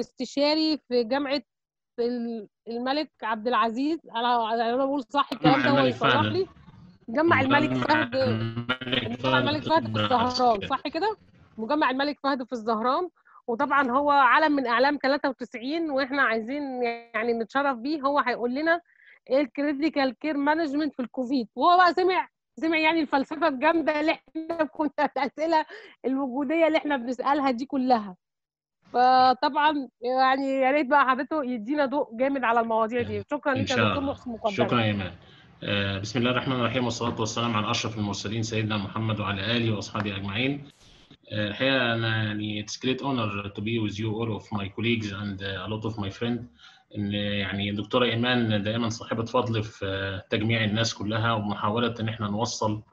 استشاري في جامعه الملك عبد العزيز انا انا بقول صح الكلام ده هو يصلح لي جمع الملك فهد مجمع الملك فهد في الزهران صح كده؟ مجمع الملك فهد في الزهران وطبعا هو علم من اعلام 93 واحنا عايزين يعني نتشرف بيه هو هيقول لنا ايه الكريتيكال كير مانجمنت في الكوفيد وهو بقى سمع سمع يعني الفلسفه الجامده اللي احنا كنا الاسئله الوجوديه اللي احنا بنسالها دي كلها فطبعا يعني يا ريت بقى حضرته يدينا ضوء جامد على المواضيع دي شكرا إن لك يا شاء دكتور الله. محسن مقدما شكرا يا ايمان آه، بسم الله الرحمن الرحيم والصلاه والسلام على اشرف المرسلين سيدنا محمد وعلى اله واصحابه اجمعين آه، الحقيقه انا يعني it's great honor to be with you all of my colleagues and uh, a lot of my friends ان يعني الدكتوره ايمان دائما صاحبه فضل في آه، تجميع الناس كلها ومحاوله ان احنا نوصل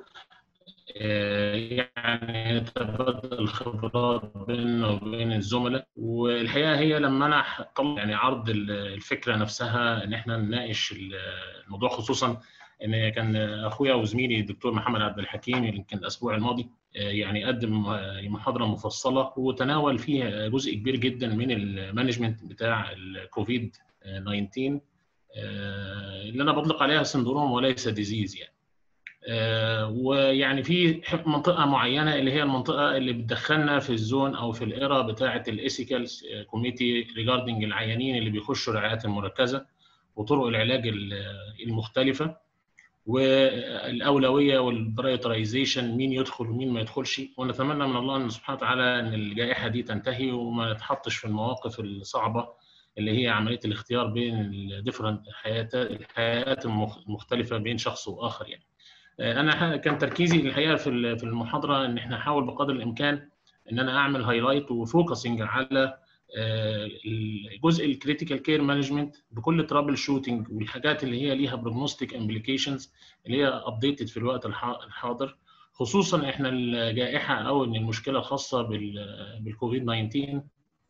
آه، يعني نتبادل الخبرات بيننا وبين الزملاء والحقيقه هي لما انا طلع يعني عرض ال- الفكره نفسها ان احنا نناقش ال- الموضوع خصوصا ان كان اخويا وزميلي الدكتور محمد عبد الحكيم يمكن الاسبوع الماضي آه، يعني قدم آه، محاضره مفصله وتناول فيها جزء كبير جدا من المانجمنت بتاع الكوفيد 19 آه، اللي انا بطلق عليها سندروم وليس ديزيز يعني آه، ويعني في منطقه معينه اللي هي المنطقه اللي بتدخلنا في الزون او في الايرا بتاعه الايثيكال كوميتي ريجاردنج العيانين اللي بيخشوا الرعايات المركزه وطرق العلاج ال- المختلفه والاولويه والبرايوترايزيشن مين يدخل ومين ما يدخلش ونتمنى من الله ان سبحانه وتعالى ان الجائحه دي تنتهي وما نتحطش في المواقف الصعبه اللي هي عمليه الاختيار بين الديفرنت حياه الحياه المخ- المختلفه بين شخص واخر يعني. انا ح- كان تركيزي الحقيقه في ال- في المحاضره ان احنا نحاول بقدر الامكان ان انا اعمل هايلايت وفوكسنج على آه، الجزء الكريتيكال كير مانجمنت بكل ترابل شوتنج والحاجات اللي هي ليها بروجنوستيك امبليكيشنز اللي هي ابديتد في الوقت الح- الحاضر خصوصا احنا الجائحه او ان المشكله الخاصه بال- بالكوفيد 19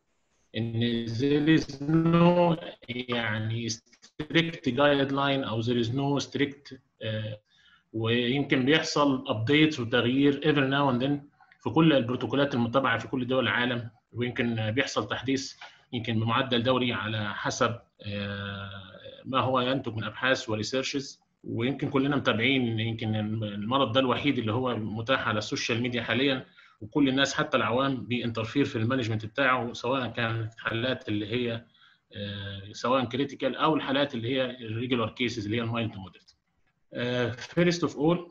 ان there is no يعني strict guideline او there is no strict آه، ويمكن بيحصل ابديت وتغيير ايفر ناو اند ذن في كل البروتوكولات المتبعه في كل دول العالم ويمكن بيحصل تحديث يمكن بمعدل دوري على حسب آه، ما هو ينتج من ابحاث وريسيرشز ويمكن كلنا متابعين يمكن المرض ده الوحيد اللي هو متاح على السوشيال ميديا حاليا وكل الناس حتى العوام بينترفير في المانجمنت بتاعه سواء كانت حالات اللي هي آه، سواء كريتيكال او الحالات اللي هي الريجولار كيسز اللي هي المايلد مودريت Uh, first of all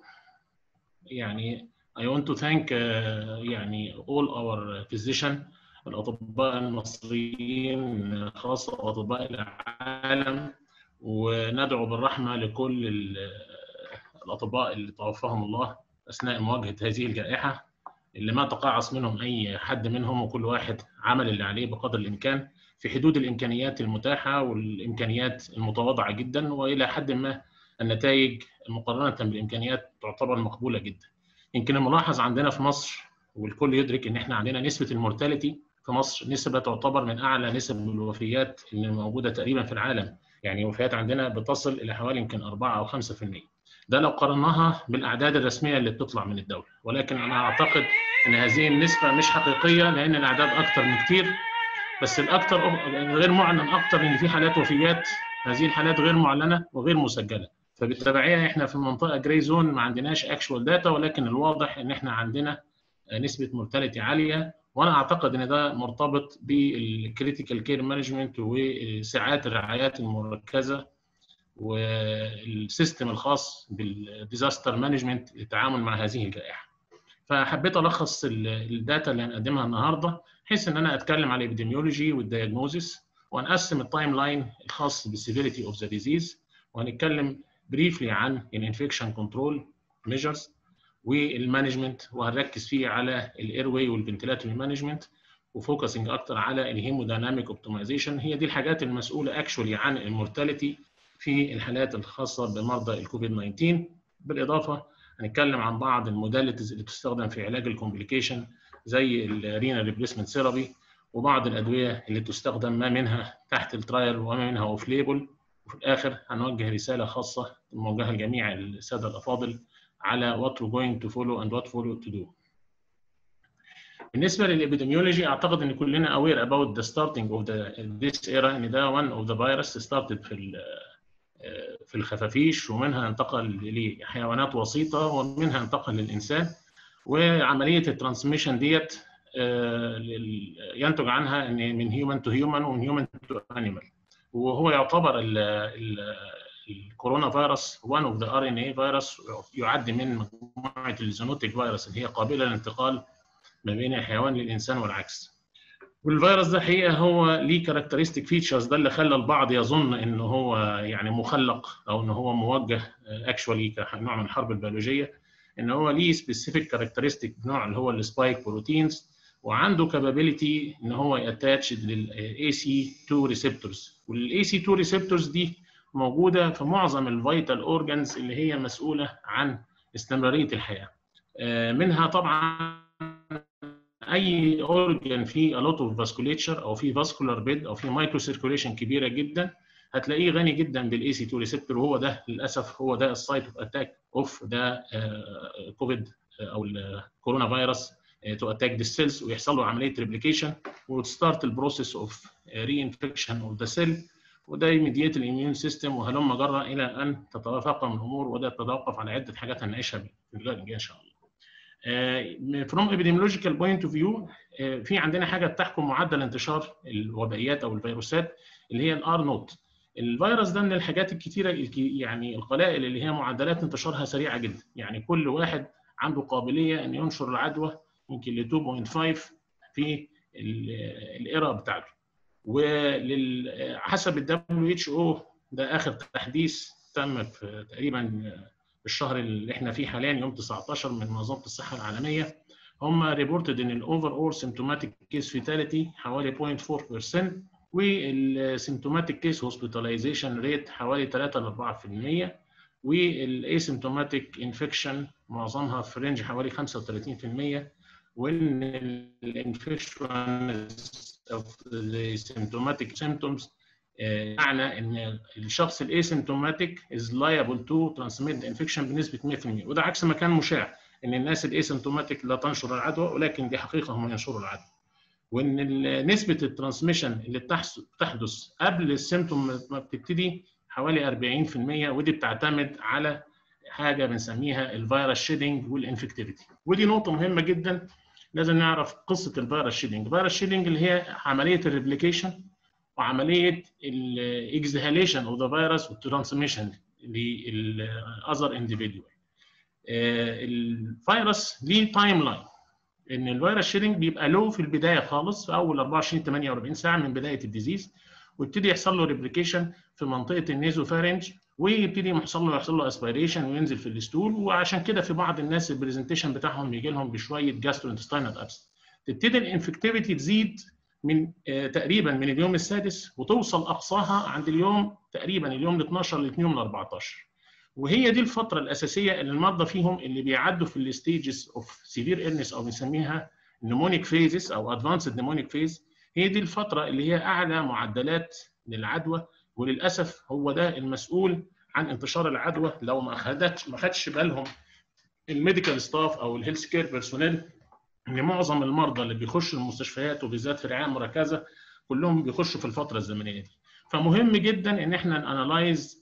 يعني I want to thank uh, يعني all our physician الأطباء المصريين خاصة أطباء العالم وندعو بالرحمة لكل ال- الأطباء اللي توفاهم الله أثناء مواجهة هذه الجائحة اللي ما تقاعس منهم أي حد منهم وكل واحد عمل اللي عليه بقدر الإمكان في حدود الإمكانيات المتاحة والإمكانيات المتواضعة جدا وإلى حد ما النتائج مقارنه بالامكانيات تعتبر مقبوله جدا. يمكن الملاحظ عندنا في مصر والكل يدرك ان احنا عندنا نسبه المورتاليتي في مصر نسبه تعتبر من اعلى نسب الوفيات اللي موجوده تقريبا في العالم، يعني الوفيات عندنا بتصل الى حوالي يمكن 4 او 5%. ده لو قارناها بالاعداد الرسميه اللي بتطلع من الدوله، ولكن انا اعتقد ان هذه النسبه مش حقيقيه لان الاعداد اكثر بكثير بس الاكثر غير معلن اكثر ان في حالات وفيات هذه الحالات غير معلنه وغير مسجله. فبالتبعيه احنا في منطقه جراي زون ما عندناش اكشوال داتا ولكن الواضح ان احنا عندنا نسبه مورتاليتي عاليه وانا اعتقد ان ده مرتبط بالكريتيكال كير مانجمنت وساعات الرعايات المركزه والسيستم الخاص بالديزاستر مانجمنت للتعامل مع هذه الجائحه. فحبيت الخص الداتا اللي هنقدمها النهارده بحيث ان انا اتكلم على الابيديميولوجي والدياجنوزيس ونقسم التايم لاين الخاص بالسيفيريتي اوف ذا ديزيز وهنتكلم بريفلي عن الانفكشن كنترول ميجرز والمانجمنت وهنركز فيه على الاير واي والفنتيلاتوري مانجمنت وفوكسنج اكتر على الهيمودايناميك اوبتمايزيشن هي دي الحاجات المسؤوله اكشولي عن المورتاليتي في الحالات الخاصه بمرضى الكوفيد 19 بالاضافه هنتكلم عن بعض الموداليتيز اللي بتستخدم في علاج الكومبليكيشن زي الرينا ريبليسمنت ثيرابي وبعض الادويه اللي تستخدم ما منها تحت الترايل وما منها اوف ليبل وفي الاخر هنوجه رساله خاصه موجهه لجميع الساده الافاضل على what we're going to follow and what follow to do. بالنسبه للابيديميولوجي اعتقد ان كلنا aware about the starting of the this era ان ده one of the virus started في في الخفافيش ومنها انتقل لحيوانات وسيطه ومنها انتقل للانسان وعمليه الترانسميشن ديت ينتج عنها ان من هيومن تو هيومن ومن هيومن تو انيمال وهو يعتبر ال ال الكورونا فيروس one of the RNA فيروس يعد من مجموعه الزونوتيك فيروس اللي هي قابله للانتقال ما بين الحيوان للانسان والعكس. والفيروس ده حقيقه هو ليه كاركترستيك فيتشرز ده اللي خلى البعض يظن ان هو يعني مخلق او ان هو موجه اكشوالي كنوع من الحرب البيولوجيه ان هو ليه سبيسيفيك كاركترستيك نوع اللي هو السبايك بروتينز وعنده كابابيلتي ان هو ياتاتش للاي سي 2 ريسبتورز والاي سي 2 ريسبتورز دي موجوده في معظم الفيتال اورجانز اللي هي مسؤوله عن استمراريه الحياه منها طبعا اي اورجان فيه الوت اوف فاسكوليتشر او فيه فاسكولار بيد او فيه مايكرو سيركوليشن كبيره جدا هتلاقيه غني جدا بالاي سي 2 ريسبتور وهو ده للاسف هو ده السايت اوف اتاك اوف ده كوفيد او الكورونا فيروس تو اتاك ذا سيلز ويحصل له عمليه ريبليكيشن وتستارت البروسيس اوف ري انفكشن اوف ذا سيل وده يميديت الاميون سيستم وهلم جرى الى ان تتفاقم الامور وده تتوقف على عده حاجات هنعيشها في اللقاء الجاي ان شاء الله. فروم epidemiological بوينت اوف فيو في عندنا حاجه تحكم معدل انتشار الوبائيات او الفيروسات اللي هي الار نوت. الفيروس ده من الحاجات الكثيره يعني القلائل اللي هي معدلات انتشارها سريعه جدا، يعني كل واحد عنده قابليه ان ينشر العدوى يمكن ل 2.5 في الايرا بتاعته. وحسب الدبليو اتش او ده اخر تحديث تم في تقريبا الشهر اللي احنا فيه حاليا يوم 19 من منظمه الصحه العالميه هم ريبورتد ان الاوفر اول سيمتوماتيك كيس فيتاليتي حوالي 0.4% والسيمتوماتيك كيس هوسبيتاليزيشن ريت حوالي 3 ل 4% والاسيمتوماتيك انفكشن معظمها في رينج حوالي 35% وان الانفكشن of the symptomatic symptoms معنى ان الشخص الاسيمتوماتيك is liable to transmit the infection بنسبه 100% وده عكس ما كان مشاع ان الناس الاسيمتوماتيك لا تنشر العدوى ولكن دي حقيقه هم ينشروا العدوى وان نسبه الترانسميشن اللي بتحدث قبل السيمتوم ما بتبتدي حوالي 40% ودي بتعتمد على حاجه بنسميها الفيروس شيدنج والانفكتيفيتي ودي نقطه مهمه جدا لازم نعرف قصه الفيروس شيدنج الفيروس شيدنج اللي هي عمليه الريبليكيشن وعمليه الاكزهاليشن اوف ذا فيروس والترانسميشن للاذر انديفيدوال الفيروس ليه تايم لاين ان الفيروس شيدنج بيبقى له في البدايه خالص في اول 24 48 ساعه من بدايه الديزيز ويبتدي يحصل له ريبليكيشن في منطقه النيزوفارنج ويبتدي يحصل له يحصل له اسبيريشن وينزل في الستول وعشان كده في بعض الناس البرزنتيشن بتاعهم بيجي لهم بشويه جاسترو انتستينال ابس تبتدي الانفكتيفيتي تزيد من آه تقريبا من اليوم السادس وتوصل اقصاها عند اليوم تقريبا اليوم ال 12 لليوم ال 14 وهي دي الفتره الاساسيه اللي المرضى فيهم اللي بيعدوا في الستيجز اوف سيفير ايلنس او بنسميها نمونيك فيزز او ادفانسد نمونيك فيز هي دي الفتره اللي هي اعلى معدلات للعدوى وللاسف هو ده المسؤول عن انتشار العدوى لو ما خدتش ما خدش بالهم الميديكال ستاف او الهيلث كير بيرسونيل ان معظم المرضى اللي بيخشوا المستشفيات وبالذات في الرعايه المركزه كلهم بيخشوا في الفتره الزمنيه دي فمهم جدا ان احنا نانلايز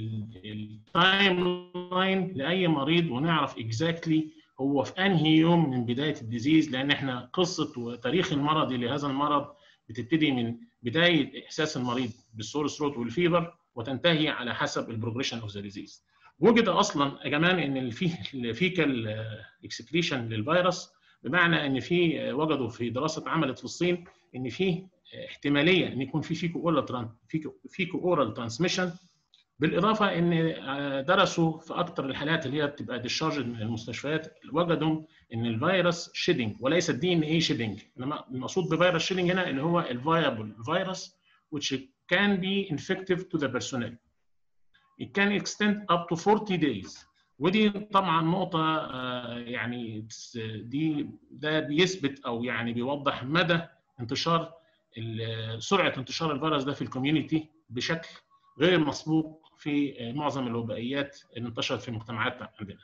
التايم لاين لاي مريض ونعرف اكزاكتلي exactly هو في انهي يوم من بدايه الديزيز لان احنا قصه وتاريخ المرضي لهذا المرض بتبتدي من بدايه احساس المريض بالسور ثروت والفيبر وتنتهي على حسب البروجريشن اوف ذا ديزيز. وجد اصلا كمان ان الفيكال اكسكريشن للفيروس بمعنى ان في وجدوا في دراسه اتعملت في الصين ان في احتماليه ان يكون في فيكو اورال فيكو اورال ترانسميشن بالاضافه ان درسوا في اكثر الحالات اللي هي بتبقى ديشارج من المستشفيات وجدوا ان الفيروس شيدنج وليس الدي ان اي شيدنج انما المقصود بفيروس شيدنج هنا اللي هو الفايبل فيروس which can be infective to the personnel. It can extend up to 40 days. ودي طبعا نقطة يعني دي ده بيثبت أو يعني بيوضح مدى انتشار سرعة انتشار الفيروس ده في الكوميونتي بشكل غير مسبوق في معظم الوبائيات اللي انتشرت في المجتمعات عندنا.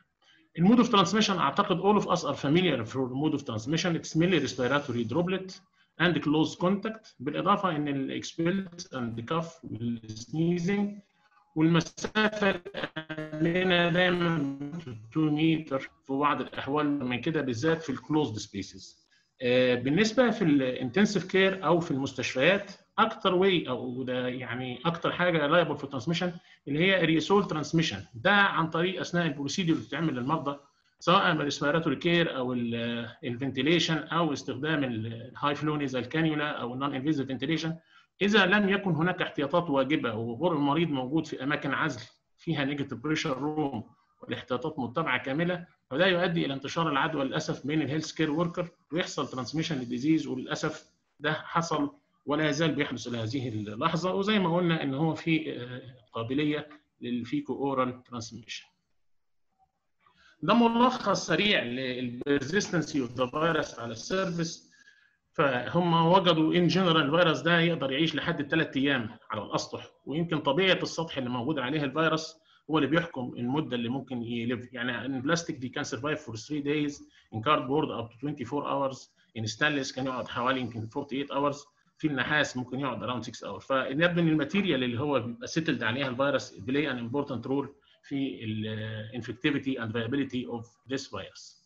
المود اوف ترانسميشن اعتقد all of us are familiar for the mode of transmission it's mainly respiratory droplet and close contact بالاضافه ان الاكسبيلز اند كاف والسنيزنج والمسافه الامنه دايما 2 متر في بعض الاحوال من كده بالذات في الكلوزد سبيسز بالنسبه في الانتنسيف كير او في المستشفيات اكتر واي او ده يعني اكتر حاجه لايبل في الترانسميشن اللي هي الريسول ترانسميشن ده عن طريق اثناء البروسيدور اللي بتتعمل للمرضى سواء الريسبيراتوري كير او الفنتيليشن او استخدام الهاي فلو نيزال كانيولا او النون انفيزيف فنتيليشن اذا لم يكن هناك احتياطات واجبه وغور المريض موجود في اماكن عزل فيها نيجاتيف بريشر روم والاحتياطات متبعه كامله وده يؤدي الى انتشار العدوى للاسف بين الهيلث كير وركر ويحصل ترانسميشن للديزيز وللاسف ده حصل ولا يزال بيحدث الى هذه اللحظه وزي ما قلنا ان هو في قابليه للفيكو اورال ترانسميشن. ده ملخص سريع للبرزستنسي اوف ذا فيروس على السيرفيس فهم وجدوا ان جنرال الفيروس ده يقدر يعيش لحد ثلاث ايام على الاسطح ويمكن طبيعه السطح اللي موجود عليه الفيروس هو اللي بيحكم المده اللي ممكن يلف يعني ان بلاستيك دي كان سرفايف فور 3 دايز ان كاردبورد اب تو 24 اورز ان ستانلس كان يقعد حوالي يمكن 48 اورز في النحاس ممكن يقعد اراوند 6 اور فيبدو ان الماتيريال اللي هو بيبقى سيتلد عليها الفيروس بلاي ان امبورتنت رول في الانفكتيفيتي اند فيابيليتي اوف ذس فيروس.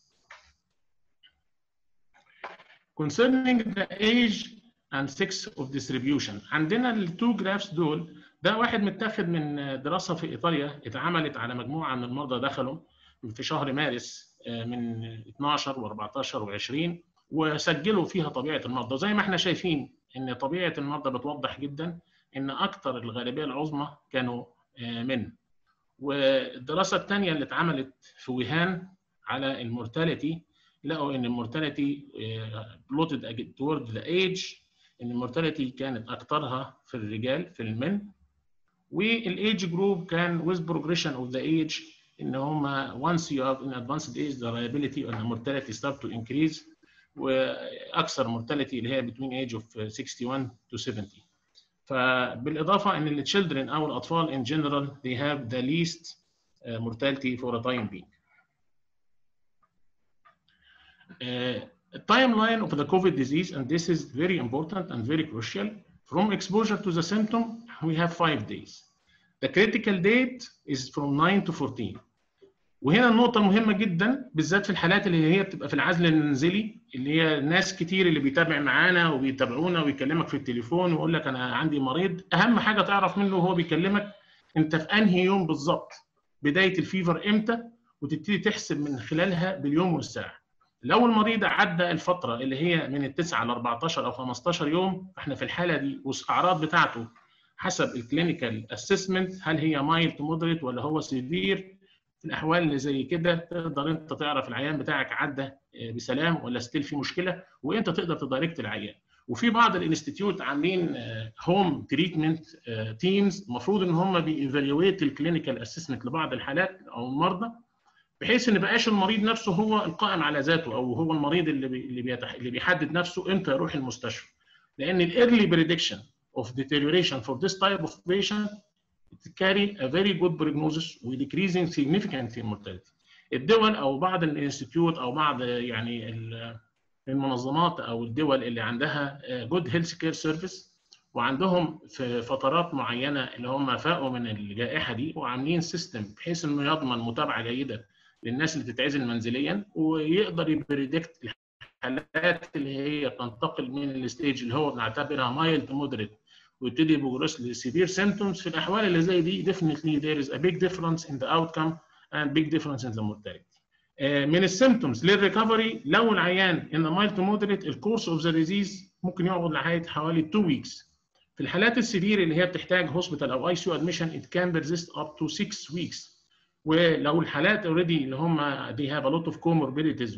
Concerning the age and sex of distribution عندنا التو جرافس دول ده واحد متاخد من دراسه في ايطاليا اتعملت على مجموعه من المرضى دخلوا في شهر مارس من 12 و14 و20 وسجلوا فيها طبيعه المرضى زي ما احنا شايفين ان طبيعه المرضى بتوضح جدا ان اكثر الغالبيه العظمى كانوا من والدراسه الثانيه اللي اتعملت في ويهان على المورتاليتي لقوا ان المورتاليتي بلوتد تورد ذا ايج ان المورتاليتي كانت اكثرها في الرجال في المن والايج جروب كان with progression of the age ان هم once you have in advanced age the liability and the mortality start to increase واكثر mortality اللي هي between age of 61 to 70 فبالاضافه ان التشيلدرن او الاطفال in general they have the least mortality for a time being. Uh, timeline of the COVID disease, and this is very important and very crucial. From exposure to the symptom, we have five days. The critical date is from 9 to 14. وهنا النقطة المهمة جدا بالذات في الحالات اللي هي بتبقى في العزل المنزلي اللي هي ناس كتير اللي بيتابع معانا وبيتابعونا ويكلمك في التليفون ويقول لك أنا عندي مريض أهم حاجة تعرف منه وهو بيكلمك أنت في أنهي يوم بالظبط بداية الفيفر إمتى وتبتدي تحسب من خلالها باليوم والساعة. لو المريض عدى الفترة اللي هي من التسعة ل 14 أو 15 يوم فإحنا في الحالة دي والأعراض بتاعته حسب الكلينيكال اسسمنت هل هي مايل تو مودريت ولا هو سيفير في الاحوال اللي زي كده تقدر انت تعرف العيان بتاعك عدى بسلام ولا ستيل في مشكله وانت تقدر تدايركت العيان وفي بعض الانستتيوت عاملين هوم تريتمنت تيمز المفروض ان هم بييفالويت الكلينيكال اسسمنت لبعض الحالات او المرضى بحيث ان بقاش المريض نفسه هو القائم على ذاته او هو المريض اللي بي اللي, بيتح... اللي بيحدد نفسه امتى يروح المستشفى لان الايرلي بريدكشن of deterioration for this type of patient it carry a very good prognosis with decreasing significantly mortality. الدول او بعض الانستيتيوت او بعض يعني المنظمات او الدول اللي عندها good health care service وعندهم في فترات معينه اللي هم فاقوا من الجائحه دي وعاملين سيستم بحيث انه يضمن متابعه جيده للناس اللي بتتعزل منزليا ويقدر يبريدكت الحالات اللي هي تنتقل من الستيج اللي هو بنعتبرها مايلد مودريت ويبتدي بيجرس لسيفير سيمتومز في الاحوال اللي زي دي definitely there is a big difference in the outcome and big difference in the mortality. من السيمتومز للريكفري لو العيان in the mild to moderate الكورس اوف ذا ديزيز ممكن يقعد لحد حوالي 2 ويكس. في الحالات السيفير اللي هي بتحتاج هوسبيتال او اي سي ادميشن it can persist up to 6 weeks. ولو الحالات اوريدي اللي هم they have a lot of comorbidities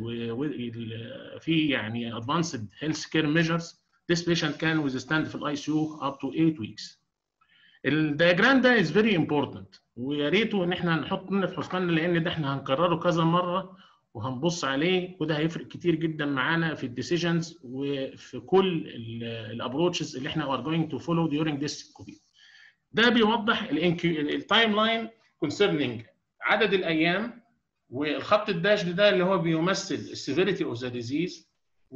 وفي يعني advanced health care measures this patient can withstand في الاي سي يو up to 8 weeks. الدياجرام ده is very important ويا ريته ان احنا نحط منه في حسباننا لان ده احنا هنكرره كذا مره وهنبص عليه وده هيفرق كتير جدا معانا في الديسيجنز وفي كل الابروتشز اللي احنا are going to follow during this COVID. ده بيوضح التايم لاين concerning عدد الايام والخط الداش ده اللي هو بيمثل السيفيريتي اوف ذا ديزيز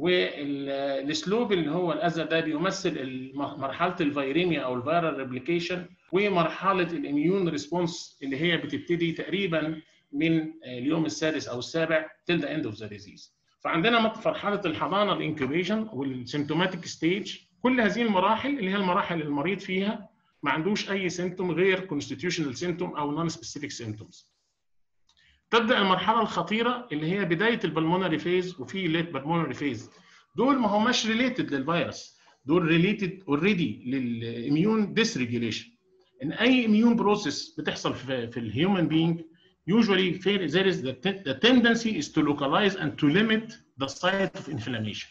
والسلوب اللي هو الازرق ده بيمثل مرحله الفيريميا او الفيرال ريبليكيشن ومرحله الاميون ريسبونس اللي هي بتبتدي تقريبا من اليوم السادس او السابع till the end of the disease. فعندنا مرحله الحضانه الانكوبيشن والسيمتوماتيك ستيج كل هذه المراحل اللي هي المراحل اللي المريض فيها ما عندوش اي سيمتوم غير كونستيتيوشنال سيمتوم او نون سبيسيفيك سيمتومز. تبدا المرحله الخطيره اللي هي بدايه البلمونري فيز وفي ليت بلمونري فيز دول ما هماش ريليتد للفيروس دول ريليتد اوريدي للاميون ديسريجيوليشن ان اي اميون بروسيس بتحصل في, في الهيومن بينج usually there is the, the tendency is to localize and to limit the site of inflammation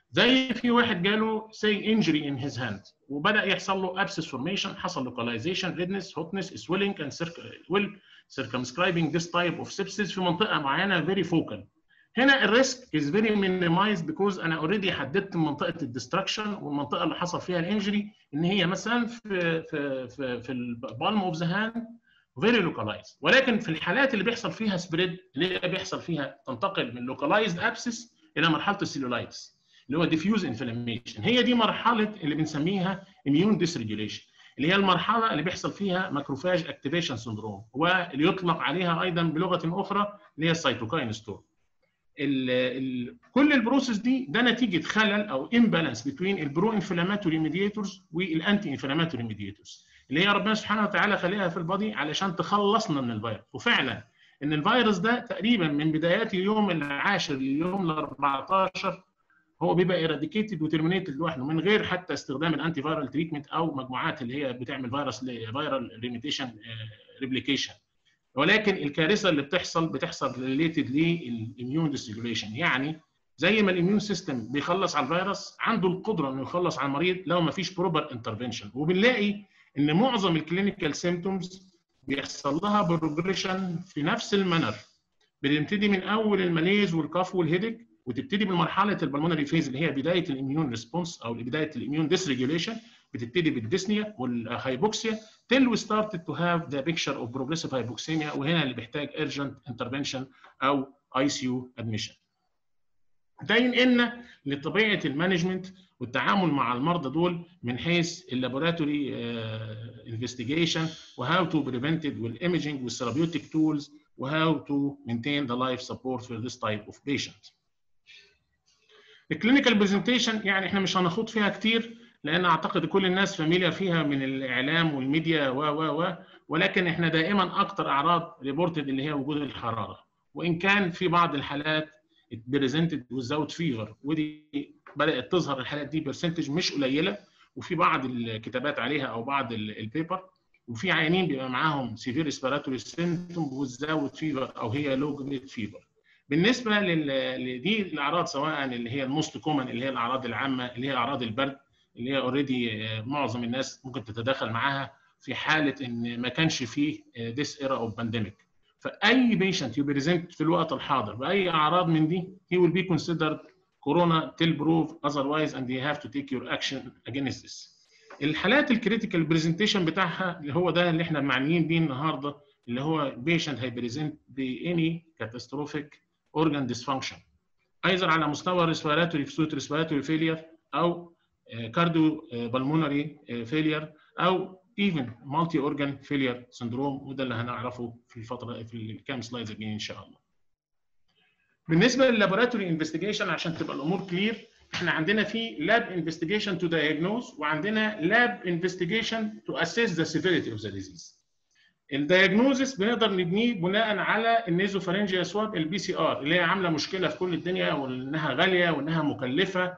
زي في واحد جاله say injury in his hand وبدا يحصل له abscess formation حصل localization redness hotness swelling and will circumscribing this type of sepsis في منطقه معينه very focal هنا الريسك is very minimized because انا اوريدي حددت منطقه الدستركشن والمنطقه اللي حصل فيها الانجري ان هي مثلا في في في, في البالم اوف ذا هاند فيري لوكالايزد ولكن في الحالات اللي بيحصل فيها سبريد اللي بيحصل فيها تنتقل من لوكالايزد ابسس الى مرحله السيلولايتس اللي هو ديفيوز انفلاميشن هي دي مرحله اللي بنسميها اميون ديسريجوليشن اللي هي المرحله اللي بيحصل فيها ماكروفاج اكتيفيشن سندروم واللي يطلق عليها ايضا بلغه اخرى اللي هي السيتوكاين ستورم ال ال كل البروسيس دي ده نتيجه خلل او امبالانس بين البرو انفلاماتوري ميديتورز والانتي انفلاماتوري ميديتورز اللي هي ربنا سبحانه وتعالى خليها في البادي علشان تخلصنا من الفيروس وفعلا ان الفيروس ده تقريبا من بدايات اليوم العاشر لليوم ال 14 هو بيبقى ايراديكيتد وترمينيتد لوحده من غير حتى استخدام الانتي فايرال تريتمنت او مجموعات اللي هي بتعمل فيروس فيرال ريميتيشن ريبليكيشن ولكن الكارثه اللي بتحصل بتحصل ريليتد للاميون ديسريجوليشن يعني زي ما الاميون سيستم بيخلص على الفيروس عنده القدره انه يخلص على المريض لو ما فيش بروبر انترفنشن وبنلاقي ان معظم الكلينيكال سيمتومز بيحصل لها بروجريشن في نفس المنر بتبتدي من اول الماليز والكاف والهيدك وتبتدي بمرحله البلمونري فيز اللي هي بدايه الاميون ريسبونس او بدايه الاميون ديسريجوليشن بتبتدي بالديسنيا والهايبوكسيا till we started to have the picture of progressive hypoxemia وهنا اللي بيحتاج urgent intervention او اي سي يو admission. ده ينقلنا لطبيعه المانجمنت والتعامل مع المرضى دول من حيث اللابوراتوري انفستيجيشن وهاو تو بريفنت ات والايمجنج والثيرابيوتيك تولز وهاو تو مينتين ذا لايف سبورت for this type of patient. الكلينيكال برزنتيشن يعني احنا مش هنخوض فيها كتير لان اعتقد كل الناس فاميليا فيها من الاعلام والميديا و و و ولكن احنا دائما اكتر اعراض ريبورتد اللي هي وجود الحراره وان كان في بعض الحالات بريزنتد وزاوت فيفر ودي بدات تظهر الحالات دي برسنتج مش قليله وفي بعض الكتابات عليها او بعض البيبر وفي عيانين بيبقى معاهم سيفير ريسبيراتوري سيمتوم وزاوت فيفر او هي لو جريد فيفر بالنسبه لدي الاعراض سواء اللي هي الموست كومن اللي هي الاعراض العامه اللي هي اعراض البرد اللي هي اوريدي معظم الناس ممكن تتداخل معاها في حاله ان ما كانش فيه ذس ايرا اوف بانديميك فاي بيشنت يبريزنت في الوقت الحاضر باي اعراض من دي he will be considered corona till proof otherwise and you have to take your action against this الحالات الكريتيكال برزنتيشن بتاعها اللي هو ده اللي احنا معنيين بيه النهارده اللي هو بيشنت هيبريزنت باني كاتاستروفيك اورجان ديسفانكشن ايضا على مستوى ريسبيراتوري فسوت ريسبيراتوري فيلير او كارديو بالمونري فيلير او ايفن مالتي اورجان فيلير سندروم وده اللي هنعرفه في الفتره في الكام سلايدز الجايين ان شاء الله. بالنسبه لللابوراتوري انفستيجيشن عشان تبقى الامور كلير احنا عندنا في لاب انفستيجيشن تو diagnose وعندنا لاب انفستيجيشن تو اسيس ذا سيفيريتي اوف ذا ديزيز. الدايجنوزس بنقدر نبنيه بناء على النيزوفارنجيا سواب البي سي ار اللي هي عامله مشكله في كل الدنيا وانها غاليه وانها مكلفه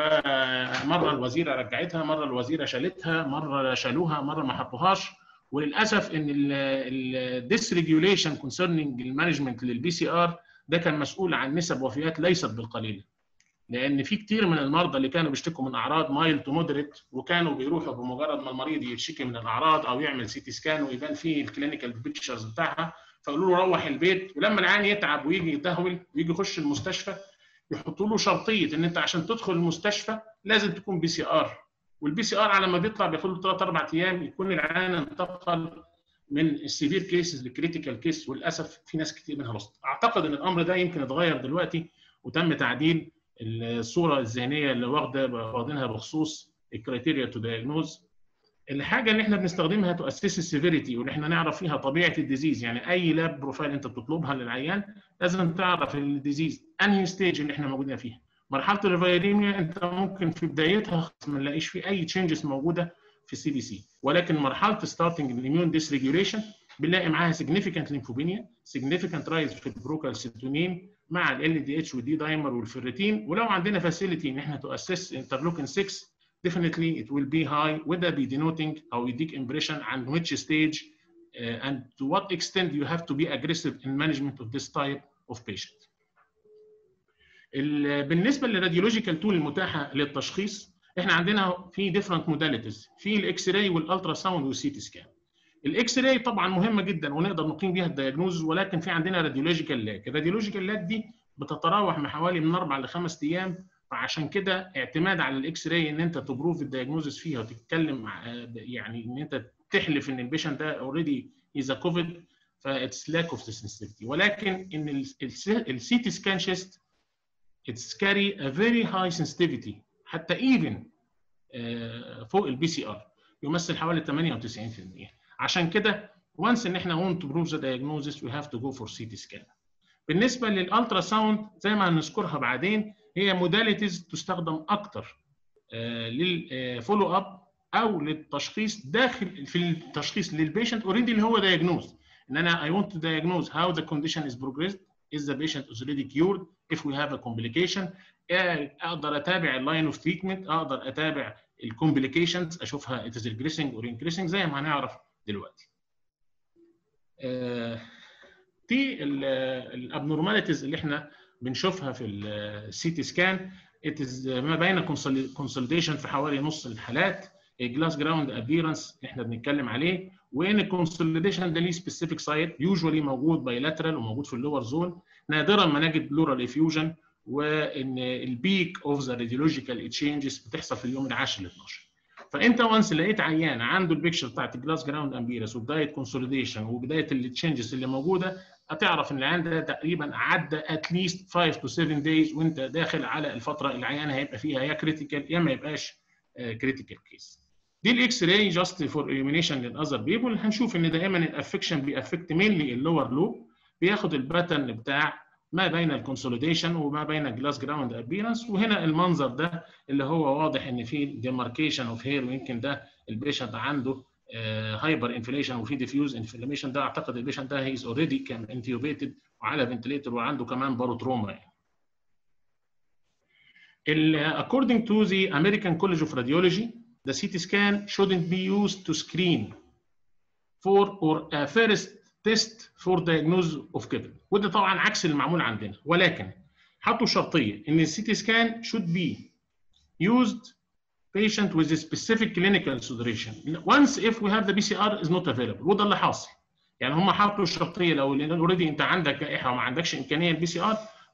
ومره الوزيره رجعتها مره الوزيره شالتها مره شالوها مره ما حطوهاش وللاسف ان الديسريجوليشن كونسيرنينج المانجمنت للبي سي ار ده كان مسؤول عن نسب وفيات ليست بالقليله لان في كتير من المرضى اللي كانوا بيشتكوا من اعراض مايل تو مودريت وكانوا بيروحوا بمجرد ما المريض يشتكي من الاعراض او يعمل سي تي سكان ويبان فيه الكلينيكال بيكتشرز بتاعها فيقولوا له روح البيت ولما العيان يتعب ويجي يتهول ويجي يخش المستشفى يحطوا له شرطيه ان انت عشان تدخل المستشفى لازم تكون بي سي ار والبي سي ار على ما بيطلع بياخد له ثلاث اربع ايام يكون العيان انتقل من السيفير كيسز للكريتيكال كيس وللاسف في ناس كتير منها لوست اعتقد ان الامر ده يمكن اتغير دلوقتي وتم تعديل الصوره الذهنيه اللي واخده واخدينها بخصوص الكريتيريا تو دايجنوز الحاجه اللي احنا بنستخدمها تو اسيس السيفيريتي واللي احنا نعرف فيها طبيعه الديزيز يعني اي لاب بروفايل انت بتطلبها للعيان لازم تعرف الديزيز انهي ستيج اللي احنا موجودين فيها مرحله الفيريميا انت ممكن في بدايتها ما نلاقيش في اي تشينجز موجوده في السي دي سي ولكن مرحله ستارتنج الاميون ديسريجوليشن بنلاقي معاها significant lymphopenia significant rise في البروكالسيتونين مع ال دي اتش والدي دايمر والفيرتين ولو عندنا فاسيلتي ان احنا تو اسس انترلوكين 6 definitely it will be high وده be denoting او يديك impression عن which stage uh, and to what extent you have to be aggressive in management of this type of patient. بالنسبه للراديولوجيكال تول المتاحه للتشخيص احنا عندنا في ديفرنت موداليتيز في الاكس راي والالترا ساوند والسي تي سكان. الاكس راي طبعا مهمه جدا ونقدر نقيم بيها الدياجنوز ولكن في عندنا راديولوجيكال لاج، الراديولوجيكال لاج دي بتتراوح من حوالي من اربع لخمس ايام فعشان كده اعتماد على الاكس راي ان انت تبروف الدياجنوزس فيها وتتكلم يعني ان انت تحلف ان البيشنت ده اوريدي از كوفيد فاتس لاك اوف سنسيتيفيتي ولكن ان السي تي سكان شيست اتس كاري ا فيري هاي سنسيتيفيتي حتى ايفن فوق البي سي ار يمثل حوالي 98% عشان كده وانس ان احنا want to prove the diagnosis we have to go for CT scan. بالنسبه للالترا ساوند زي ما هنذكرها بعدين هي موداليتيز تستخدم اكتر للفولو اب او للتشخيص داخل في التشخيص للبيشنت اوريدي اللي هو دايجنوز ان انا I want to diagnose how the condition is progressed is the patient already cured if we have a complication اقدر اتابع اللاين اوف تريتمنت اقدر اتابع الكومبليكيشنز اشوفها it is regressing or increasing زي ما هنعرف دلوقتي. دي الابنورماليتيز اللي احنا بنشوفها في السي تي سكان ما بين كونسوليديشن في حوالي نص الحالات جلاس جراوند ابيرنس احنا بنتكلم عليه وان الكونسوليديشن ده ليه سبيسيفيك سايت يوجوالي موجود بايلاترال وموجود في اللور زون نادرا ما نجد بلورال افيوجن وان البيك اوف ذا راديولوجيكال تشينجز بتحصل في اليوم العاشر ل 12 فانت وانس لقيت عيان عنده البيكشر بتاعت الجلاس جراوند امبيرس وبدايه كونسوليديشن وبدايه التشينجز اللي موجوده هتعرف ان العيان ده تقريبا عدى اتليست 5 تو 7 دايز وانت داخل على الفتره اللي العيان هيبقى فيها يا كريتيكال يا ما يبقاش كريتيكال كيس. دي الاكس راي جاست فور اليمينيشن للاذر بيبول هنشوف ان دائما الافكشن بيأفكت مينلي اللور لوب بياخد الباترن بتاع ما بين الكونسوليديشن وما بين الجلاس جراوند ابيرنس وهنا المنظر ده اللي هو واضح ان في ديماركيشن اوف هير ويمكن ده البيشنت عنده هايبر انفليشن وفي ديفيوز انفلاميشن ده اعتقد البيشنت ده هيز اوريدي كان انتيوبيتد وعلى فنتليتر وعنده كمان باروتروما يعني. according to the American College of Radiology, the CT scan shouldn't be used to screen for or a first test for diagnosis of kidney وده طبعا عكس المعمول عندنا ولكن حطوا شرطيه ان السي تي سكان should be used patient with a specific clinical consideration once if we have the PCR is not available وده اللي حاصل يعني هم حطوا الشرطيه لو اوريدي انت عندك جائحه وما عندكش امكانيه البي سي ار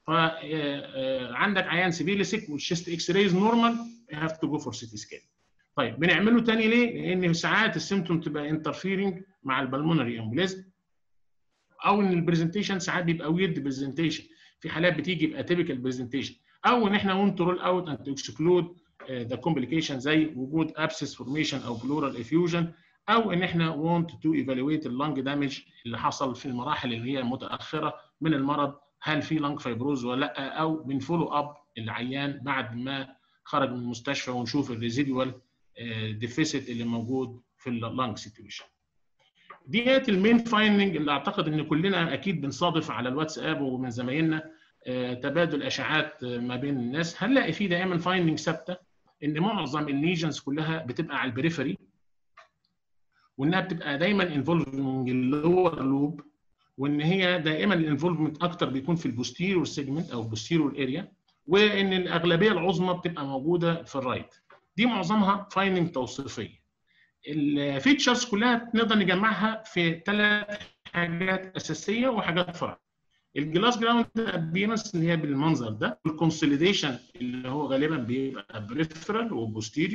فعندك عيان سيفيلي والشيست اكس رايز نورمال you have to go for CT scan طيب بنعمله تاني ليه؟ لان ساعات السيمتوم تبقى انترفيرنج مع البلمونري امبوليزم او ان البرزنتيشن ساعات بيبقى ويرد برزنتيشن في حالات بتيجي يبقى تيبيكال برزنتيشن او ان احنا وانت رول اوت اند اكسكلود ذا كومبليكيشن زي وجود ابسس فورميشن او بلورال افيوجن او ان احنا want to evaluate اللنج دامج اللي حصل في المراحل اللي هي المتاخره من المرض هل في لنج فايبروز ولا لا او بنفولو اب العيان بعد ما خرج من المستشفى ونشوف الريزيدوال ديفيسيت اللي موجود في اللنج سيتويشن ديت المين فايندنج اللي اعتقد ان كلنا اكيد بنصادف على الواتساب ومن زمايلنا تبادل اشاعات ما بين الناس هنلاقي في دائما فايندنج ثابته ان معظم الليجنز كلها بتبقى على البريفري وانها بتبقى دايما انفولفنج اللور لوب وان هي دائما الانفولفمنت اكتر بيكون في البوستيريور سيجمنت او البوستيريور اريا وان الاغلبيه العظمى بتبقى موجوده في الرايت دي معظمها فايندنج توصيفيه الفيتشرز كلها نقدر نجمعها في ثلاث حاجات اساسيه وحاجات فرع الجلاس جراوند ابيرنس اللي هي بالمنظر ده الكونسوليديشن اللي هو غالبا بيبقى بريفرال وبوستيريور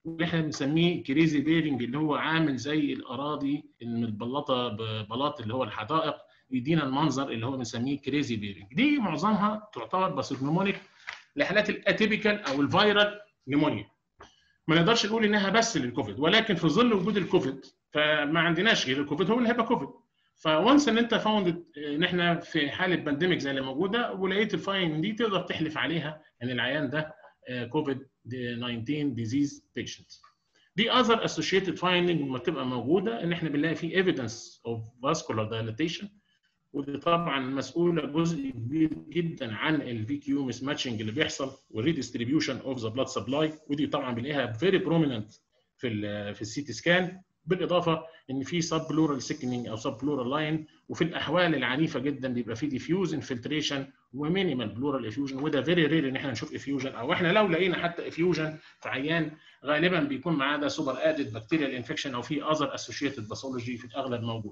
واللي احنا بنسميه كريزي بيرنج اللي هو عامل زي الاراضي المتبلطه ببلاط اللي هو الحدائق يدينا المنظر اللي هو بنسميه كريزي بيرنج دي معظمها تعتبر باسيجنومونيك لحالات الاتيبيكال او الفيرال نيمونيا ما نقدرش نقول انها بس للكوفيد ولكن في ظل وجود الكوفيد فما عندناش غير الكوفيد هو اللي هيبقى كوفيد فونس ان انت فاوند ان احنا في حاله بانديميك زي اللي موجوده ولقيت الفاين دي تقدر تحلف عليها ان العيان ده كوفيد 19 ديزيز بيشنت دي اذر اسوشيتد فايندنج لما تبقى موجوده ان احنا بنلاقي في ايفيدنس اوف فاسكولار دايليتيشن ودي طبعا مسؤوله جزء كبير جدا عن الفي كيو مس ماتشنج اللي بيحصل والريديستريبيوشن اوف ذا بلاد سبلاي ودي طبعا بنلاقيها فيري بروميننت في ال في السي تي سكان بالاضافه ان في سب بلورال سيكنينج او سب بلورال لاين وفي الاحوال العنيفه جدا بيبقى في ديفيوز انفلتريشن ومينيمال بلورال افيوجن وده فيري رير ان احنا نشوف افيوجن او احنا لو لقينا حتى افيوجن في عيان غالبا بيكون معاه ده سوبر ادد بكتيريال انفكشن او في اذر اسوشيتد باثولوجي في الاغلب موجود.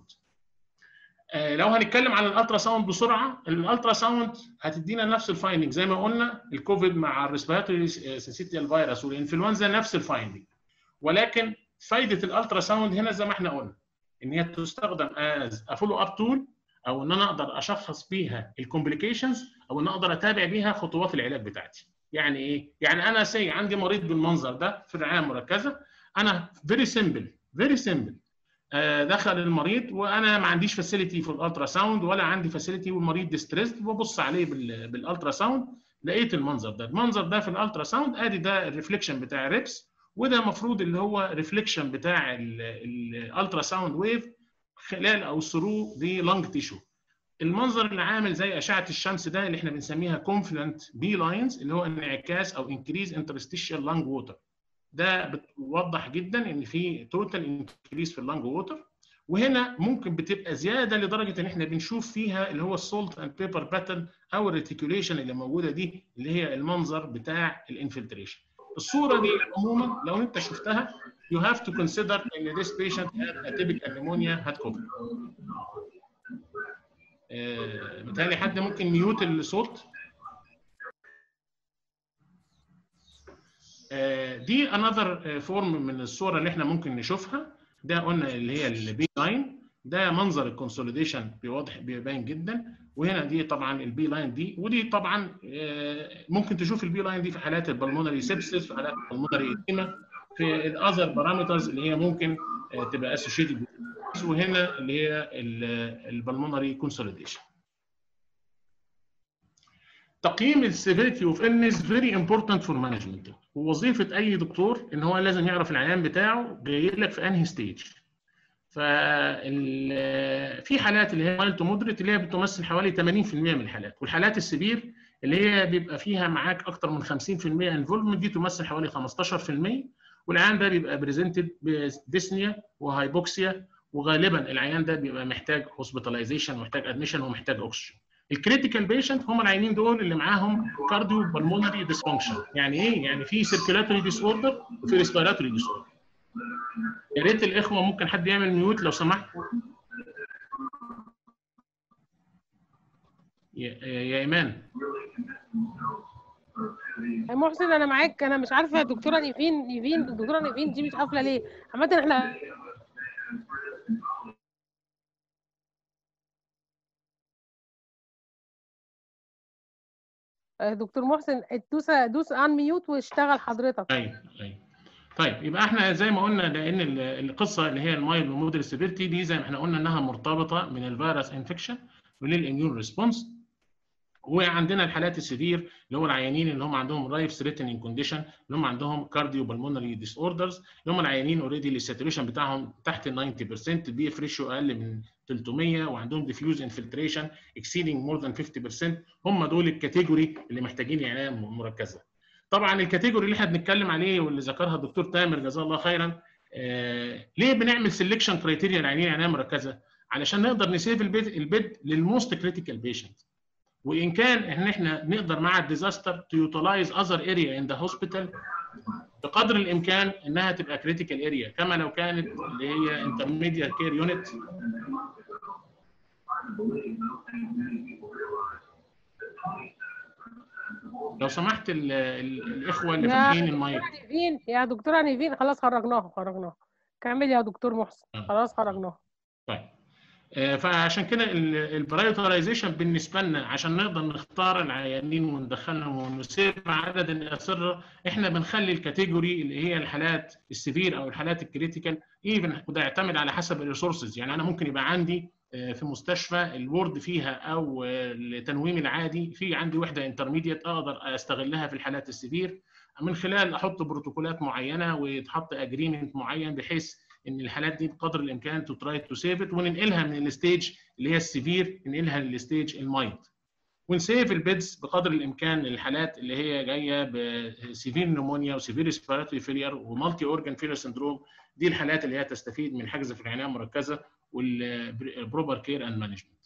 آه لو هنتكلم عن الالترا ساوند بسرعه الالترا ساوند هتدينا نفس الفايندنج زي ما قلنا الكوفيد مع الريسبيراتوري سينسيتيال فيروس والانفلونزا نفس الفايندنج ولكن فايده الالترا ساوند هنا زي ما احنا قلنا ان هي تستخدم از فولو اب تول او ان انا اقدر اشخص بيها الكومبليكيشنز او ان اقدر اتابع بيها خطوات العلاج بتاعتي يعني ايه يعني انا سي عندي مريض بالمنظر ده في الرعايه المركزه انا فيري سيمبل فيري سيمبل دخل المريض وانا ما عنديش فاسيلتي في الالترا ساوند ولا عندي فاسيلتي والمريض ديستريسد وببص عليه بالالترا ساوند لقيت المنظر ده المنظر ده في الالترا ساوند ادي ده الريفليكشن بتاع الريبس وده المفروض اللي هو ريفليكشن بتاع الالترا ساوند ويف خلال او ثرو دي لانج تيشو المنظر اللي عامل زي اشعه الشمس ده اللي احنا بنسميها كونفلنت بي لاينز اللي هو انعكاس او انكريز انترستيشال لانج ووتر ده بتوضح جدا ان في توتال انكريز في اللانج ووتر وهنا ممكن بتبقى زياده لدرجه ان احنا بنشوف فيها اللي هو السولت اند بيبر باترن او الريتيكوليشن اللي موجوده دي اللي هي المنظر بتاع الانفلتريشن الصوره دي عموما لو انت شفتها you have to consider ان this patient had a typical pneumonia had COVID. آه متهيألي حد ممكن ميوت الصوت آه دي another فورم من الصوره اللي احنا ممكن نشوفها ده قلنا اللي هي البي لاين ده منظر الكونسوليديشن بيوضح بيبان جدا وهنا دي طبعا البي لاين دي ودي طبعا ممكن تشوف البي لاين دي في حالات البلمونري سيبسس في حالات البلمونري ايديما في الاذر بارامترز اللي هي ممكن تبقى اسوشيتد وهنا اللي هي البلمونري كونسوليديشن تقييم السيفيريتي اوف illness فيري امبورتنت فور مانجمنت ووظيفه اي دكتور ان هو لازم يعرف العيان بتاعه جاي لك في انهي ستيج في حالات اللي هي مايلد مودريت اللي هي بتمثل حوالي 80% من الحالات والحالات السبير اللي هي بيبقى فيها معاك اكتر من 50% انفولفمنت دي تمثل حوالي 15% والعيان ده بيبقى بريزنتد بديسنيا وهايبوكسيا وغالبا العيان ده بيبقى محتاج هوسبيتاليزيشن ومحتاج ادميشن ومحتاج اكسجين الكريتيكال بيشنت هم العيانين دول اللي معاهم كارديو بالمونري ديسفانكشن يعني ايه يعني في سيركيلاتوري ديس اوردر وفي ريسبيراتوري ديس اوردر يا ريت الاخوه ممكن حد يعمل ميوت لو سمحت يا, يا ايمان يا محسن انا معاك انا مش عارفه دكتوره نيفين نيفين الدكتوره نيفين دي مش قافله ليه عامه احنا دكتور محسن دوس دوس ان ميوت واشتغل حضرتك ايوه ايوه طيب يبقى احنا زي ما قلنا لان القصه اللي هي المايل ومودري سيفيرتي دي زي ما احنا قلنا انها مرتبطه من الفيروس انفكشن وللاميون ريسبونس وعندنا الحالات السيفير اللي هو العيانين اللي هم عندهم رايف ثريتنينج كونديشن اللي هم عندهم كارديو بالمونري ديس اوردرز اللي هم العيانين اوريدي اللي الساتوريشن بتاعهم تحت ال 90% البي اف ريشيو اقل من 300 وعندهم ديفيوز انفلتريشن اكسيدنج مور ذان 50% هم دول الكاتيجوري اللي محتاجين عنايه مركزه. طبعا الكاتيجوري اللي احنا بنتكلم عليه واللي ذكرها الدكتور تامر جزاه الله خيرا آه ليه بنعمل سelection كرايتيريا لعيانين عنايه مركزه؟ علشان نقدر نسيف البيد البيد للموست كريتيكال بيشنت. وان كان ان احنا نقدر مع الديزاستر تو يوتلايز اذر اريا ان ذا هوسبيتال بقدر الامكان انها تبقى كريتيكال اريا كما لو كانت اللي هي انترميديت كير يونت لو سمحت ال- ال- الاخوه اللي يا فاتحين المايك دكتورة نيفين يا دكتورة نيفين خلاص خرجناها خرجناها كمل يا دكتور محسن آه. خلاص خرجناها طيب آه، فعشان كده البرايورتيزيشن بالنسبه لنا عشان نقدر نختار العيانين وندخلهم ونسيب عدد الاسره احنا بنخلي الكاتيجوري اللي هي الحالات السيفير او الحالات الكريتيكال ايفن وده يعتمد على حسب الريسورسز يعني انا ممكن يبقى عندي آه، في مستشفى الورد فيها او آه، التنويم العادي في عندي وحده انترميديت اقدر استغلها في الحالات السيفير من خلال احط بروتوكولات معينه ويتحط اجريمنت معين بحيث ان الحالات دي بقدر الامكان تو تراي تو سيف ات وننقلها من الستيج اللي هي السيفير ننقلها للستيج المايلد ونسيف البيدز بقدر الامكان للحالات اللي هي جايه بسيفير نمونيا وسيفير ريسبيراتوري فيلير ومالتي اورجان فيلير سندروم دي الحالات اللي هي تستفيد من حجز في العنايه المركزه والبروبر كير اند مانجمنت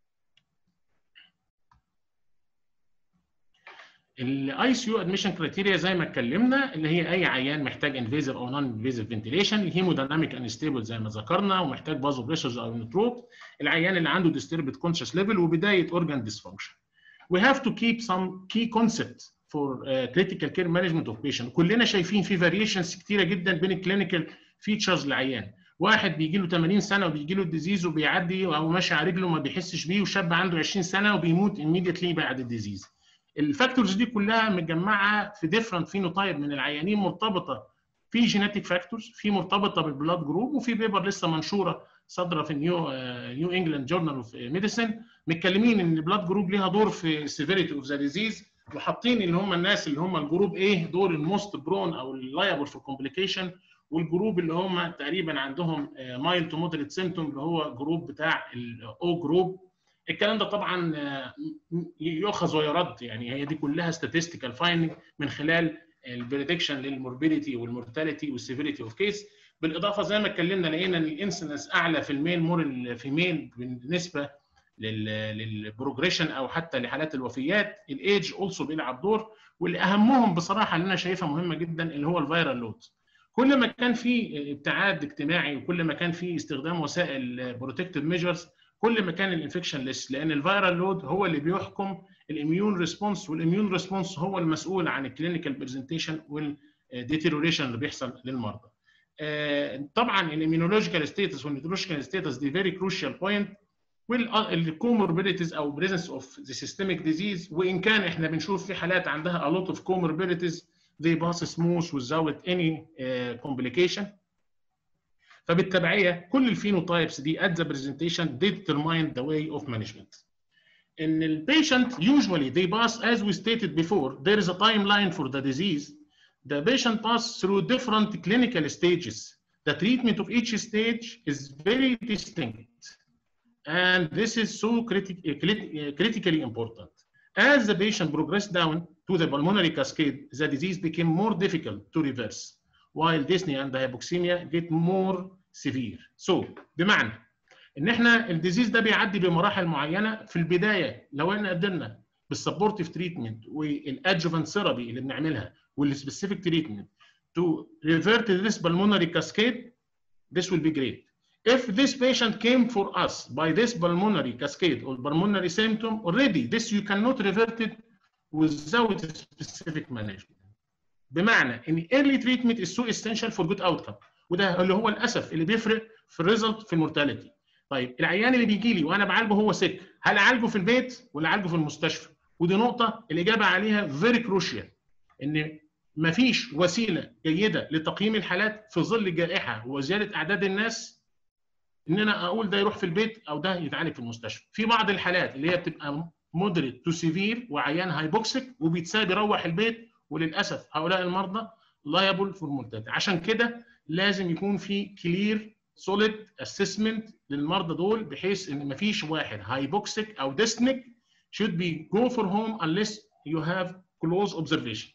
الاي سي يو ادميشن كرايتيريا زي ما اتكلمنا اللي هي اي عيان محتاج انفيزيف او نون انفيزيف فنتيليشن الهيمودايناميك انستيبل زي ما ذكرنا ومحتاج بازو بريشرز او نتروب العيان اللي عنده disturbed conscious level وبدايه organ dysfunction. We have to keep some key concepts for uh, critical care management of patient. كلنا شايفين في variations كتيره جدا بين الكلينيكال فيتشرز للعيان. واحد بيجي له 80 سنه وبيجي له الديزيز وبيعدي او ماشي على رجله وما بيحسش بيه وشاب عنده 20 سنه وبيموت immediately بعد الديزيز. الفاكتورز دي كلها متجمعه في ديفرنت فينوتايب من العيانين مرتبطه في جينيتك فاكتورز في مرتبطه بالبلاد جروب وفي بيبر لسه منشوره صادره في نيو نيو انجلاند جورنال اوف ميديسن متكلمين ان البلاد جروب ليها دور في السيفيريتي اوف ذا ديزيز وحاطين اللي هم الناس اللي هم الجروب ايه دور الموست برون او اللايبل في الكومبليكيشن والجروب اللي هم تقريبا عندهم مايل تو مودريت سيمتوم اللي هو جروب بتاع الاو جروب الكلام ده طبعا يؤخذ ويرد يعني هي دي كلها statistical finding من خلال البريدكشن للموربيديتي والمورتاليتي والسيفيريتي اوف كيس بالاضافه زي ما اتكلمنا لقينا ان الانسنس اعلى في الميل مور الفيميل بالنسبه للبروجريشن او حتى لحالات الوفيات الايدج اولسو بيلعب دور واللي اهمهم بصراحه اللي انا شايفها مهمه جدا اللي هو الفيرال لود كل ما كان في ابتعاد اجتماعي وكل ما كان في استخدام وسائل بروتكتيف ميجرز كل ما كان الانفكشن ليس لان الفيرال لود هو اللي بيحكم الاميون ريسبونس والاميون ريسبونس هو المسؤول عن الكلينيكال برزنتيشن والديتيروريشن اللي بيحصل للمرضى. طبعا الاميونولوجيكال ستيتس والنيوترولوجيكال ستيتس دي فيري كروشال بوينت والكوموربيديتيز او بريزنس اوف ذا سيستميك ديزيز وان كان احنا بنشوف في حالات عندها a lot of comorbidities they pass smooth without any uh, complication فبالتبعيه كل الفينوتايبس دي at the presentation they determine the way of management. In the patient usually they pass as we stated before there is a timeline for the disease. The patient pass through different clinical stages. The treatment of each stage is very distinct. And this is so critic critically important. As the patient progressed down to the pulmonary cascade, the disease became more difficult to reverse. while dyspnea and hypoxemia get more severe. So بمعنى ان احنا الديزيز ده بيعدي بمراحل معينه في البدايه لو احنا قدرنا بالسبورتيف تريتمنت والادجوفنت ثيرابي اللي بنعملها والسبيسيفيك تريتمنت to revert this pulmonary cascade this will be great. If this patient came for us by this pulmonary cascade or pulmonary symptom already this you cannot revert it without specific management. بمعنى ان early treatment is so essential for good outcome وده اللي هو للاسف اللي بيفرق في الريزلت في المورتاليتي طيب العيان اللي بيجي لي وانا بعالجه هو سك هل اعالجه في البيت ولا اعالجه في المستشفى ودي نقطه الاجابه عليها فيري كروشيال ان مفيش وسيله جيده لتقييم الحالات في ظل الجائحه وزياده اعداد الناس ان انا اقول ده يروح في البيت او ده يتعالج في المستشفى في بعض الحالات اللي هي بتبقى مودريت تو سيفير وعيان هايبوكسيك وبيتساب يروح البيت وللاسف هؤلاء المرضى لايبل فور مورتاليتي عشان كده لازم يكون في كلير سوليد اسسمنت للمرضى دول بحيث ان مفيش واحد هايبوكسيك او ديسنيك should be go for home unless you have close observation.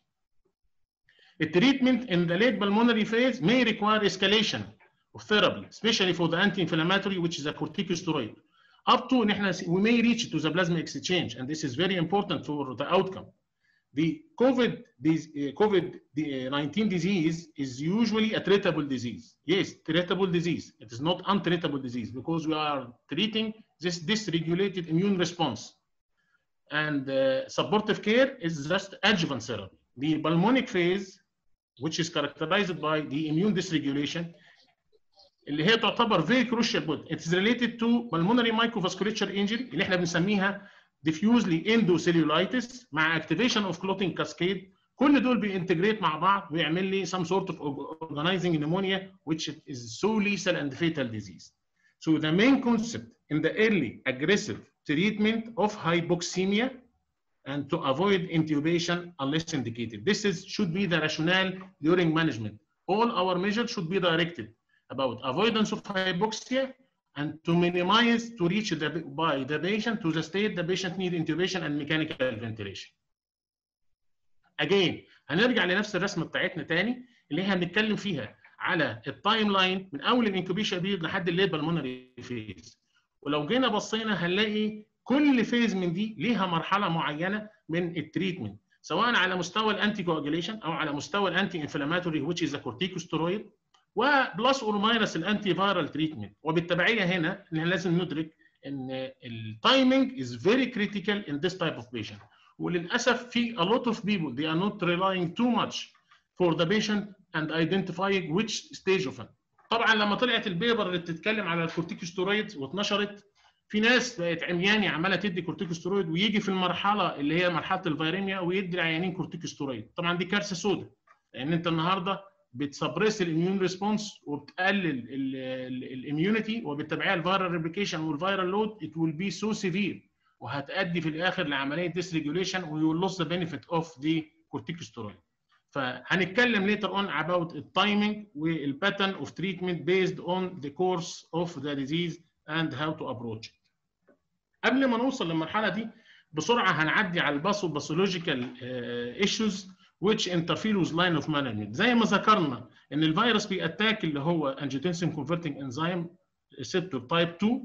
The treatment in the late pulmonary phase may require escalation of therapy, especially for the anti-inflammatory, which is a corticosteroid. Up to we may reach to the plasma exchange, and this is very important for the outcome. The COVID, this, uh, COVID-19 disease is usually a treatable disease. Yes, treatable disease. It is not untreatable disease because we are treating this dysregulated immune response. and uh, supportive care is just adjuvant therapy. The pulmonic phase, which is characterized by the immune dysregulation, اللي هي تعتبر very crucial point. It is related to pulmonary microvasculature injury اللي احنا بنسميها diffusely endocellulitis مع activation of clotting cascade. كل دول بينتجريت مع بعض ويعمل لي some sort of organizing pneumonia which is so lethal and fatal disease. So the main concept in the early aggressive treatment of hypoxemia and to avoid intubation unless indicated. This is should be the rationale during management. All our measures should be directed about avoidance of hypoxia and to minimize to reach the, by the patient to the state the patient need intubation and mechanical ventilation. Again هنرجع لنفس الرسمه بتاعتنا تاني اللي احنا هنتكلم فيها على التايم لاين من اول الانكوبيشن بيريد لحد الليت بالمونري فيز ولو جينا بصينا هنلاقي كل فيز من دي ليها مرحله معينه من التريتمنت سواء على مستوى الانتي كواجيليشن او على مستوى الانتي انفلاماتوري which is a corticosteroid وبلس اور ماينس الانتي فايرال تريتمنت وبالتبعيه هنا ان لازم ندرك ان التايمنج از فيري كريتيكال ان ذيس تايب اوف بيشنت وللاسف في a lot of people they are not relying too much for the patient and identifying which stage of it. طبعا لما طلعت البيبر اللي بتتكلم على الكورتيكوستيرويد واتنشرت في ناس بقت عمياني عماله تدي كورتيكوستيرويد ويجي في المرحله اللي هي مرحله الفيريميا ويدي العيانين كورتيكوستيرويد طبعا دي كارثه سوداء لان انت النهارده بتسبريس الاميون ريسبونس وبتقلل الاميونيتي وبالتبعيه الفيرال ريبليكيشن والفيرال لود ات ويل بي سو سيفير وهتؤدي في الاخر لعمليه ديسريجوليشن ويو لوس ذا بينيفيت اوف ذا كورتيكوستيرويد فهنتكلم later on about the timing والباترن of treatment based on the course of the disease and how to approach it. قبل ما نوصل للمرحله دي بسرعه هنعدي على الباثو باثولوجيكال ايشوز which interfere with line of management زي ما ذكرنا ان الفيروس بيأتاك اللي هو angiotensin converting enzyme receptor type 2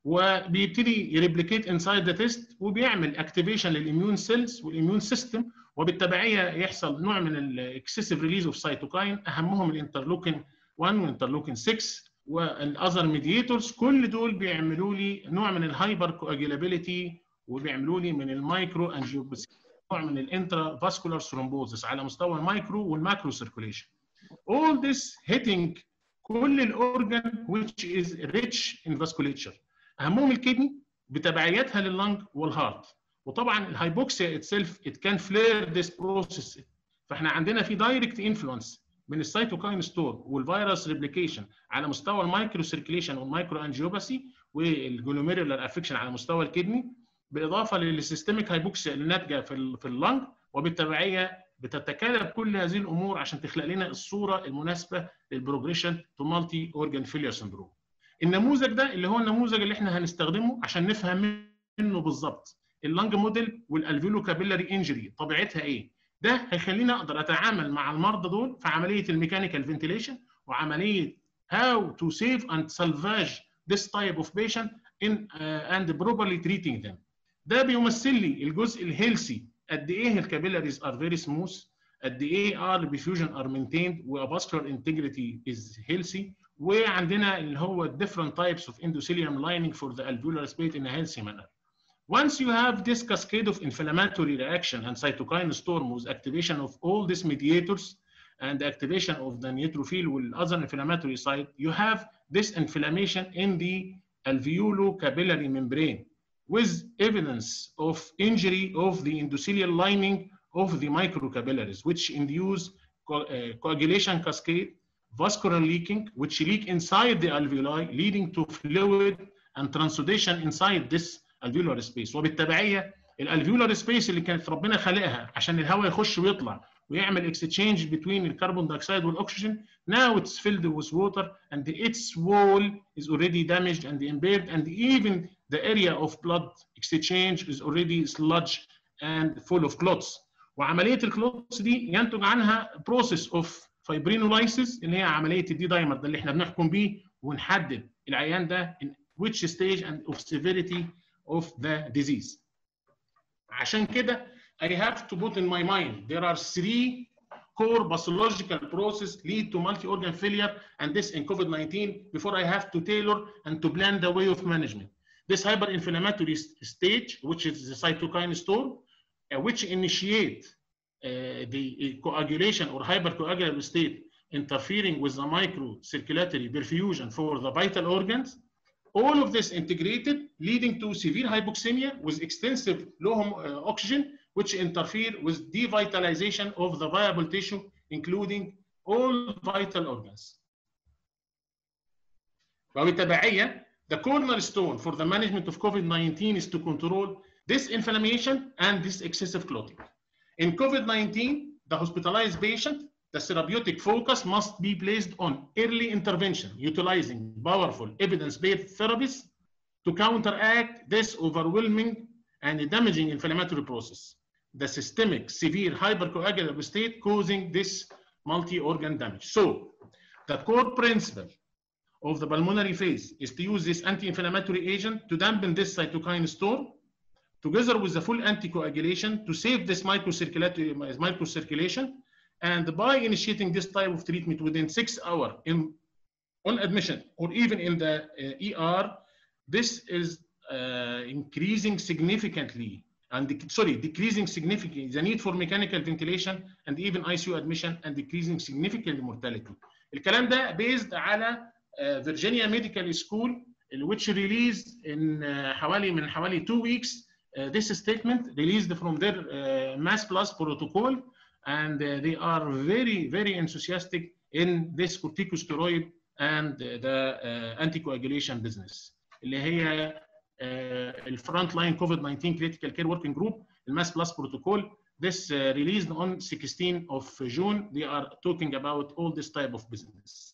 وبيبتدي يريبليكيت انسايد ذا تيست وبيعمل اكتيفيشن للاميون سيلز والاميون سيستم وبالتبعيه يحصل نوع من الاكسسيف ريليز اوف سيتوكاين اهمهم الانترلوكين 1 والانترلوكين 6 والاذر ميديتورز كل دول بيعملوا لي نوع من الهايبر كواجيلابيلتي وبيعملوا لي من المايكرو انجيوباسي نوع من الانترا فاسكولار ثرومبوزس على مستوى المايكرو والماكرو سيركوليشن all this hitting كل الاورجان which is rich in vasculature اهمهم الكدني بتبعياتها لللنج والهارت وطبعا الهايبوكسيا اتسيلف ات كان فلير ذيس بروسيس فاحنا عندنا في دايركت انفلونس من السيتوكاين ستور والفيروس ريبليكيشن على مستوى المايكرو سيركيليشن والمايكرو انجيوباسي والجلوميرولار افكشن على مستوى الكدني بالاضافه للسيستميك هايبوكسيا اللي ناتجه في في اللنج وبالتبعيه بتتكالب كل هذه الامور عشان تخلق لنا الصوره المناسبه للبروجريشن تو مالتي اورجان فيلير سندروم النموذج ده اللي هو النموذج اللي احنا هنستخدمه عشان نفهم منه بالظبط اللنج موديل والالفيولو كابيلاري انجري طبيعتها ايه ده هيخليني اقدر اتعامل مع المرضى دول في عمليه الميكانيكال فنتيليشن وعمليه how to save and salvage this type of patient in uh, and properly treating them ده بيمثل لي الجزء الهيلثي قد ايه الكابيلاريز ار فيري سموث قد ايه ار البيفيوجن ار مينتيند وفاسكولار انتجريتي از هيلثي وعندنا اللي هو different types of endothelium lining for the alveolar space in a healthy manner. Once you have this cascade of inflammatory reaction and cytokine storm with activation of all these mediators and the activation of the neutrophil and other inflammatory site, you have this inflammation in the alveolo-capillary membrane with evidence of injury of the endothelial lining of the microcapillaries, which induce co uh, coagulation cascade vascular leaking, which leak inside the alveoli, leading to fluid and transudation inside this alveolar space. وبالتبعية الالفيولار سبيس اللي كانت ربنا خلقها عشان الهواء يخش ويطلع ويعمل exchange between الكربون دايوكسيد والاكسجين now it's filled with water and its wall is already damaged and impaired and even the area of blood exchange is already sludge and full of clots وعمليه الكلوتس دي ينتج عنها process of fibrinolysis اللي هي عمليه الدي دايمر ده اللي احنا بنحكم بيه ونحدد العيان ده in which stage and of severity of the disease. عشان كده I have to put in my mind there are three core pathological process lead to multi-organ failure and this in COVID-19 before I have to tailor and to plan the way of management. this hyperinflammatory stage, which is the cytokine storm, uh, which initiate uh, the coagulation or hypercoagulative state interfering with the microcirculatory perfusion for the vital organs. All of this integrated, leading to severe hypoxemia with extensive low uh, oxygen, which interfere with devitalization of the viable tissue, including all vital organs. وبالتبعية, the cornerstone for the management of COVID-19 is to control this inflammation and this excessive clotting. In COVID-19, the hospitalized patient, the therapeutic focus must be placed on early intervention, utilizing powerful evidence-based therapies to counteract this overwhelming and damaging inflammatory process, the systemic severe hypercoagulative state causing this multi-organ damage. So, the core principle of the pulmonary phase is to use this anti-inflammatory agent to dampen this cytokine storm together with the full anticoagulation to save this microcirculatory microcirculation and by initiating this type of treatment within six hours in on admission or even in the uh, ER, this is uh, increasing significantly and sorry, decreasing significantly the need for mechanical ventilation and even ICU admission and decreasing significantly mortality. الكلام ده based على uh, Virginia Medical School which released in uh, حوالي من حوالي two weeks uh, this statement released from their uh, Mass Plus protocol and uh, they are very very enthusiastic in this corticosteroid and the anticoagulation business اللي هي الفرونت لاين كوفيد 19 critical care working group الماس بلس protocol this uh, released on 16 of June they are talking about all this type of business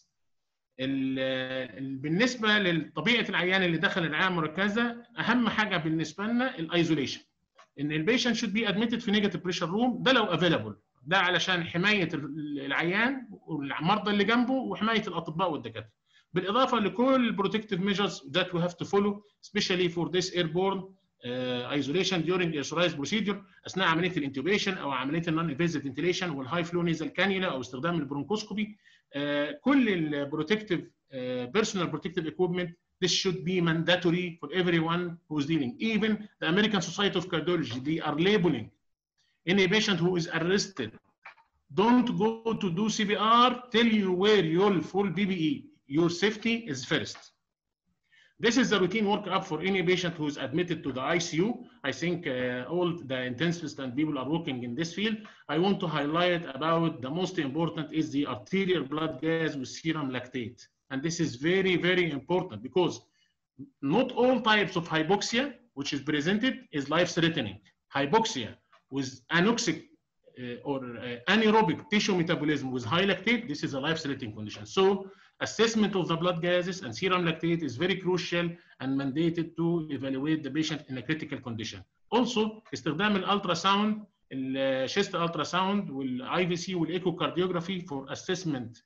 بالنسبه لطبيعه العيان اللي دخل الرعايه المركزه اهم حاجه بالنسبه لنا الايزوليشن ان البيشنت should be admitted في نيجاتيف بريشر روم ده لو افيلابل ده علشان حمايه العيان والمرضى اللي جنبه وحمايه الاطباء والدكاتره بالاضافه لكل البروتكتيف ميجرز that we have to follow especially for this airborne uh, isolation during the authorized procedure اثناء عمليه الانتوبيشن او عمليه النون انفيزيف فنتيليشن والهاي فلو نيزل كانيولا او استخدام البرونكوسكوبي uh, كل البروتكتيف بيرسونال بروتكتيف equipment this should be mandatory for everyone who is dealing even the American Society of Cardiology they are labeling any patient who is arrested don't go to do CPR till you wear your full PPE your safety is first This is the routine workup for any patient who is admitted to the ICU. I think uh, all the intensivists and people are working in this field. I want to highlight about the most important is the arterial blood gas with serum lactate. And this is very, very important because not all types of hypoxia, which is presented, is life-threatening. Hypoxia with anoxic uh, or uh, anaerobic tissue metabolism with high lactate, this is a life-threatening condition. So assessment of the blood gases and serum lactate is very crucial and mandated to evaluate the patient in a critical condition. Also, استخدام الالتراساوند الشيست التراساوند والاي في سي والايكوكارديوجرافي for assessment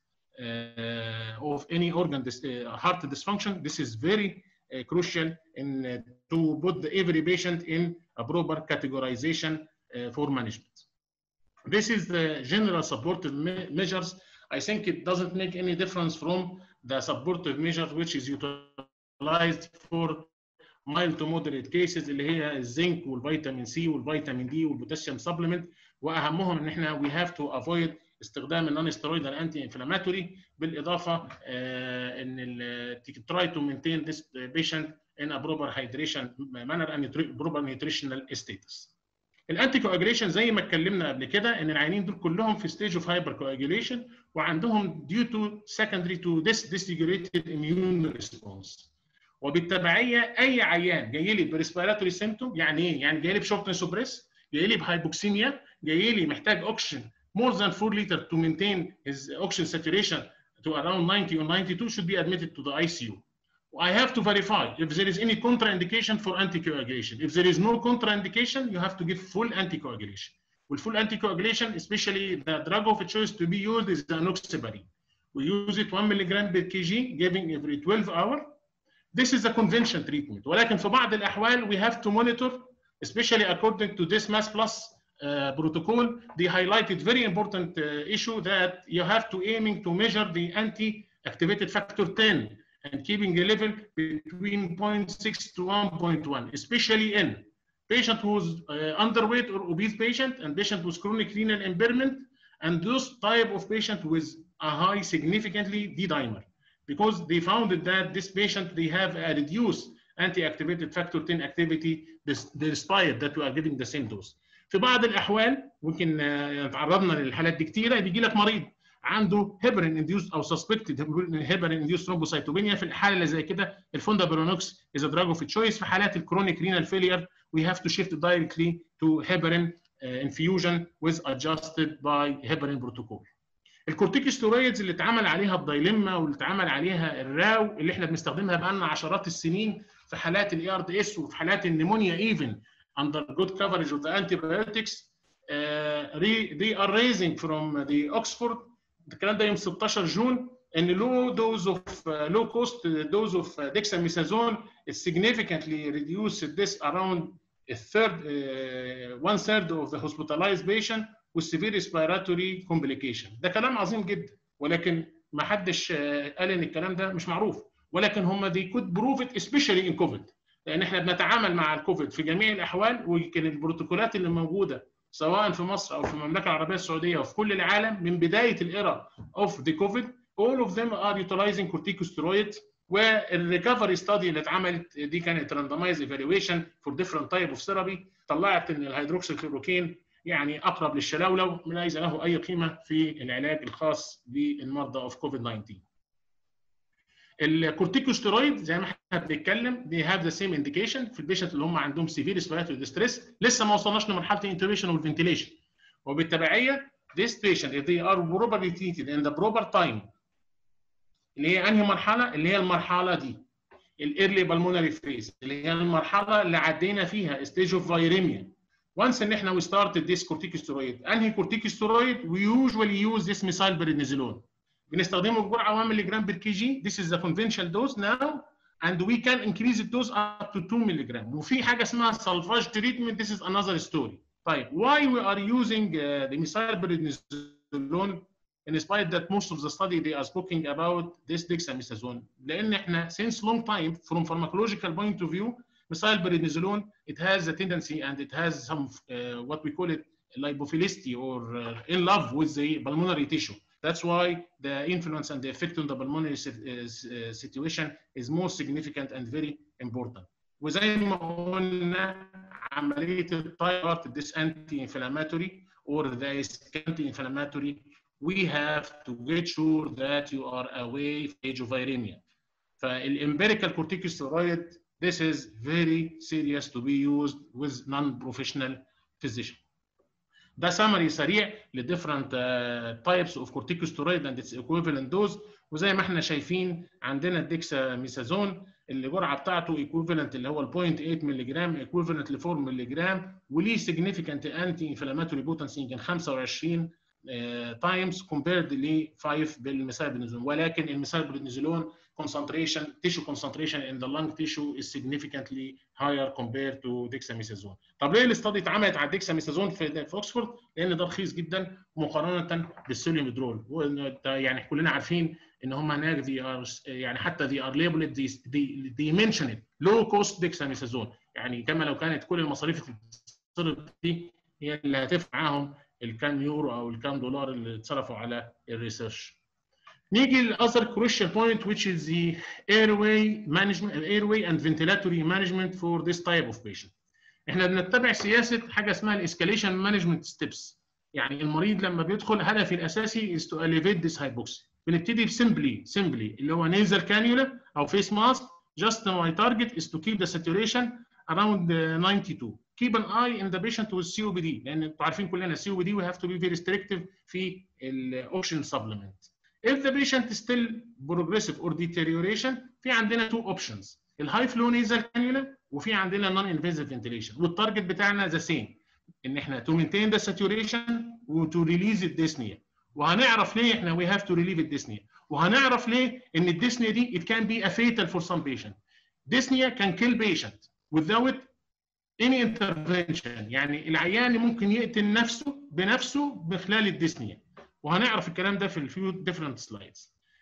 uh, of any organ dis uh, heart dysfunction. This is very uh, crucial in to put the, every patient in a proper categorization for management. This is the general supportive me measures I think it doesn't make any difference from the supportive measures which is utilized for mild to moderate cases اللي هي الزنك والفيتامين سي والفيتامين دي والبوتاسيوم سبلمنت واهمهم ان احنا we have to avoid استخدام النون ستيرويدال انتي انفلاماتوري بالاضافه uh, ان try to maintain this patient in a proper hydration manner and proper nutritional status. الانتي كواجوليشن زي ما اتكلمنا قبل كده ان العيانين دول كلهم في ستيج اوف هايبر كواجوليشن وعندهم due to secondary to this dysregulated immune response وبالتبعيه اي عيان جاي لي بريسبيراتوري سيمتوم يعني ايه؟ يعني جاي لي بشورتنس بريس جاي لي بهايبوكسيميا جاي لي محتاج اوكسجين more than 4 liter to maintain his oxygen saturation to around 90 or 92 should be admitted to the ICU. I have to verify if there is any contraindication for anticoagulation. If there is no contraindication, you have to give full anticoagulation. With full anticoagulation, especially the drug of choice to be used is enoxaparin. We use it 1 milligram per kg, giving every 12 hours. This is a convention treatment. ولكن في بعض الأحوال we have to monitor, especially according to this Mass Plus uh, protocol, they highlighted very important uh, issue that you have to aiming to measure the anti-activated factor 10 and keeping a level between 0.6 to 1.1, especially in patient who's uh, underweight or obese patient and patient with chronic renal impairment and those type of patient with a high significantly D-dimer because they found that this patient they have a reduced anti-activated factor 10 activity despite that we are giving the same dose. في بعض الاحوال ممكن تعرضنا للحالات دي كتيره بيجي لك مريض عنده هيبرين انديوس او سسبكتد هيبرين انديوس ثرومبوسايتوبينيا في الحاله اللي زي كده الفوندا برونوكس از دراج اوف تشويس في حالات الكرونيك رينال فيلير we have to shift directly to heparin uh, infusion with adjusted by heparin protocol. الكورتيكوستيرويدز اللي اتعمل عليها الدايلما واللي اتعمل عليها الراو اللي احنا بنستخدمها بقالنا عشرات السنين في حالات الاي ار دي اس وفي حالات النمونيا ايفن under good coverage of the antibiotics uh, they are raising from the Oxford الكلام ده يوم 16 جون ان low dose of uh, low cost dose of uh, dexamethasone is significantly reduced this around a third uh, one third of the hospitalized patient with severe respiratory complication ده كلام عظيم جدا ولكن ما حدش قال ان الكلام ده مش معروف ولكن هم they could prove it especially in COVID لان احنا بنتعامل مع الكوفيد في جميع الاحوال ويمكن البروتوكولات اللي موجوده سواء في مصر او في المملكه العربيه السعوديه وفي كل العالم من بدايه الايرا اوف ذا كوفيد all of them are utilizing corticosteroids والريكفري ستادي اللي اتعملت دي كانت راندمايز ايفالويشن فور ديفرنت تايب اوف ثيرابي طلعت ان الهيدروكسيكلوروكين يعني اقرب للشلولو ليس له اي قيمه في العلاج الخاص بالمرضى اوف كوفيد 19 الكورتيكوستيرويد زي ما احنا بنتكلم دي هاف ذا سيم انديكيشن في البيشنت اللي هم عندهم سيفير ريسبيراتوري ديستريس لسه ما وصلناش لمرحله الانتوبيشن والفنتيليشن وبالتبعيه this patient if they are properly treated in the proper time اللي هي انهي مرحله؟ اللي هي المرحله دي الايرلي بالمونري فيز اللي هي المرحله اللي عدينا فيها ستيج اوف فايريميا وانس ان احنا we started this corticosteroid انهي corticosteroid we usually use this methylprednisolone بنستخدمه بجرعه 1 ملي جرام بير كي جي this is the conventional dose now and we can increase the dose up to 2 ملي جرام وفي حاجه اسمها salvage treatment this is another story طيب why we are using uh, the methylprednisolone in spite that most of the study they are speaking about this dexamethasone لان احنا since long time from pharmacological point of view methylprednisolone it has a tendency and it has some uh, what we call it lipophilicity or uh, in love with the pulmonary tissue That's why the influence and the effect on the pulmonary situation is more significant and very important. وزي ما قلنا عملية التايبارت this anti-inflammatory or the anti-inflammatory we have to get sure that you are away from age of viremia. فالempirical corticosteroid this is very serious to be used with non-professional physician. ده سمري سريع لديفرنت تايبس اوف كورتيكوستيرويد اند اتس ايكويفالنت دوز وزي ما احنا شايفين عندنا الديكسا ميثازون الجرعه بتاعته ايكويفالنت اللي هو ال 0.8 مللي جرام ايكويفالنت ل 4 مللي جرام وليه سيجنيفيكانت انتي انفلاماتوري بوتنسي يمكن 25 تايمز كومبيرد ل 5 بالميثايلبنزولون ولكن الميثايلبنزولون concentration tissue concentration in the lung tissue is significantly higher compared to dexamethasone. طب ليه الاستادي اتعملت على الدexamethasone في في اوكسفورد؟ لان ده رخيص جدا مقارنه بالسوليوميدرول يعني كلنا عارفين ان هم هناك دي يعني حتى دي ار ليبلد دي دي, دي منشنت لو كوست ديكساميثازون يعني كما لو كانت كل المصاريف اللي بتتصرف دي هي اللي هتدفع معاهم الكام يورو او الكام دولار اللي اتصرفوا على الريسيرش. نيجي لاذر crucial point which is the airway management airway and ventilatory management for this type of patient. احنا بنتبع سياسه حاجه اسمها الاسكاليشن مانجمنت ستيبس يعني المريض لما بيدخل هدفي الاساسي is to elevate this hypoxia بنبتدي بسمبلي سمبلي اللي هو nasal cannula او face mask just my target is to keep the saturation around 92 keep an eye in the patient with COPD لان انتوا عارفين كلنا COPD we have to be very restrictive في الاوبشن supplement If the patient is still progressive or deterioration في عندنا two options الهاي فلو نيزل كانيولا وفي عندنا نون انفيزيف فنتيليشن والتارجت بتاعنا ذا سيم ان احنا to maintain the saturation و to release الديسنيا وهنعرف ليه احنا we have to relieve الديسنيا وهنعرف ليه ان الديسنيا دي it can be a fatal for some patient dyspnea can kill patient without any intervention يعني العيان ممكن يقتل نفسه بنفسه بخلال الديسنيا وهنعرف الكلام ده في الفيو ديفرنت سلايدز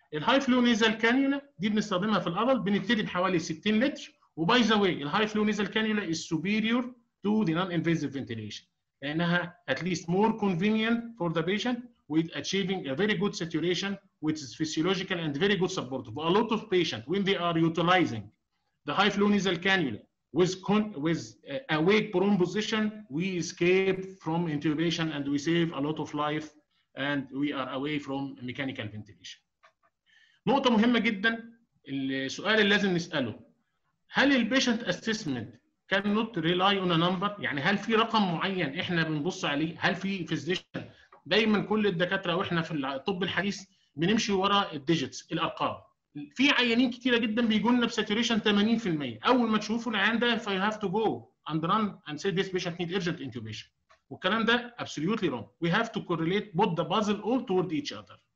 الهاي فلو نيزل كانيولا دي بنستخدمها في الادلت بنبتدي بحوالي 60 لتر وباي ذا واي الهاي فلو نيزل كانيولا is superior to the non-invasive ventilation لانها at least more convenient for the patient with achieving a very good saturation which is physiological and very good supportive. A lot of patients when they are utilizing the high flow nasal cannula with con with uh, awake prone position, we escape from intubation and we save a lot of life and we are away from mechanical ventilation. نقطة مهمة جدا السؤال اللي لازم نسأله هل البيشنت اسسمنت كان نوت ريلاي اون نمبر يعني هل في رقم معين احنا بنبص عليه هل في فيزيشن دايما كل الدكاتره واحنا في الطب الحديث بنمشي ورا الديجيتس الارقام في عيانين كتيره جدا بيجوا لنا بساتوريشن 80% اول ما تشوفوا العيان ده فيو هاف تو جو اند ران اند سي ذيس بيشنت نيد urgent intubation والكلام ده absolutely wrong we have to correlate both the puzzle all toward each other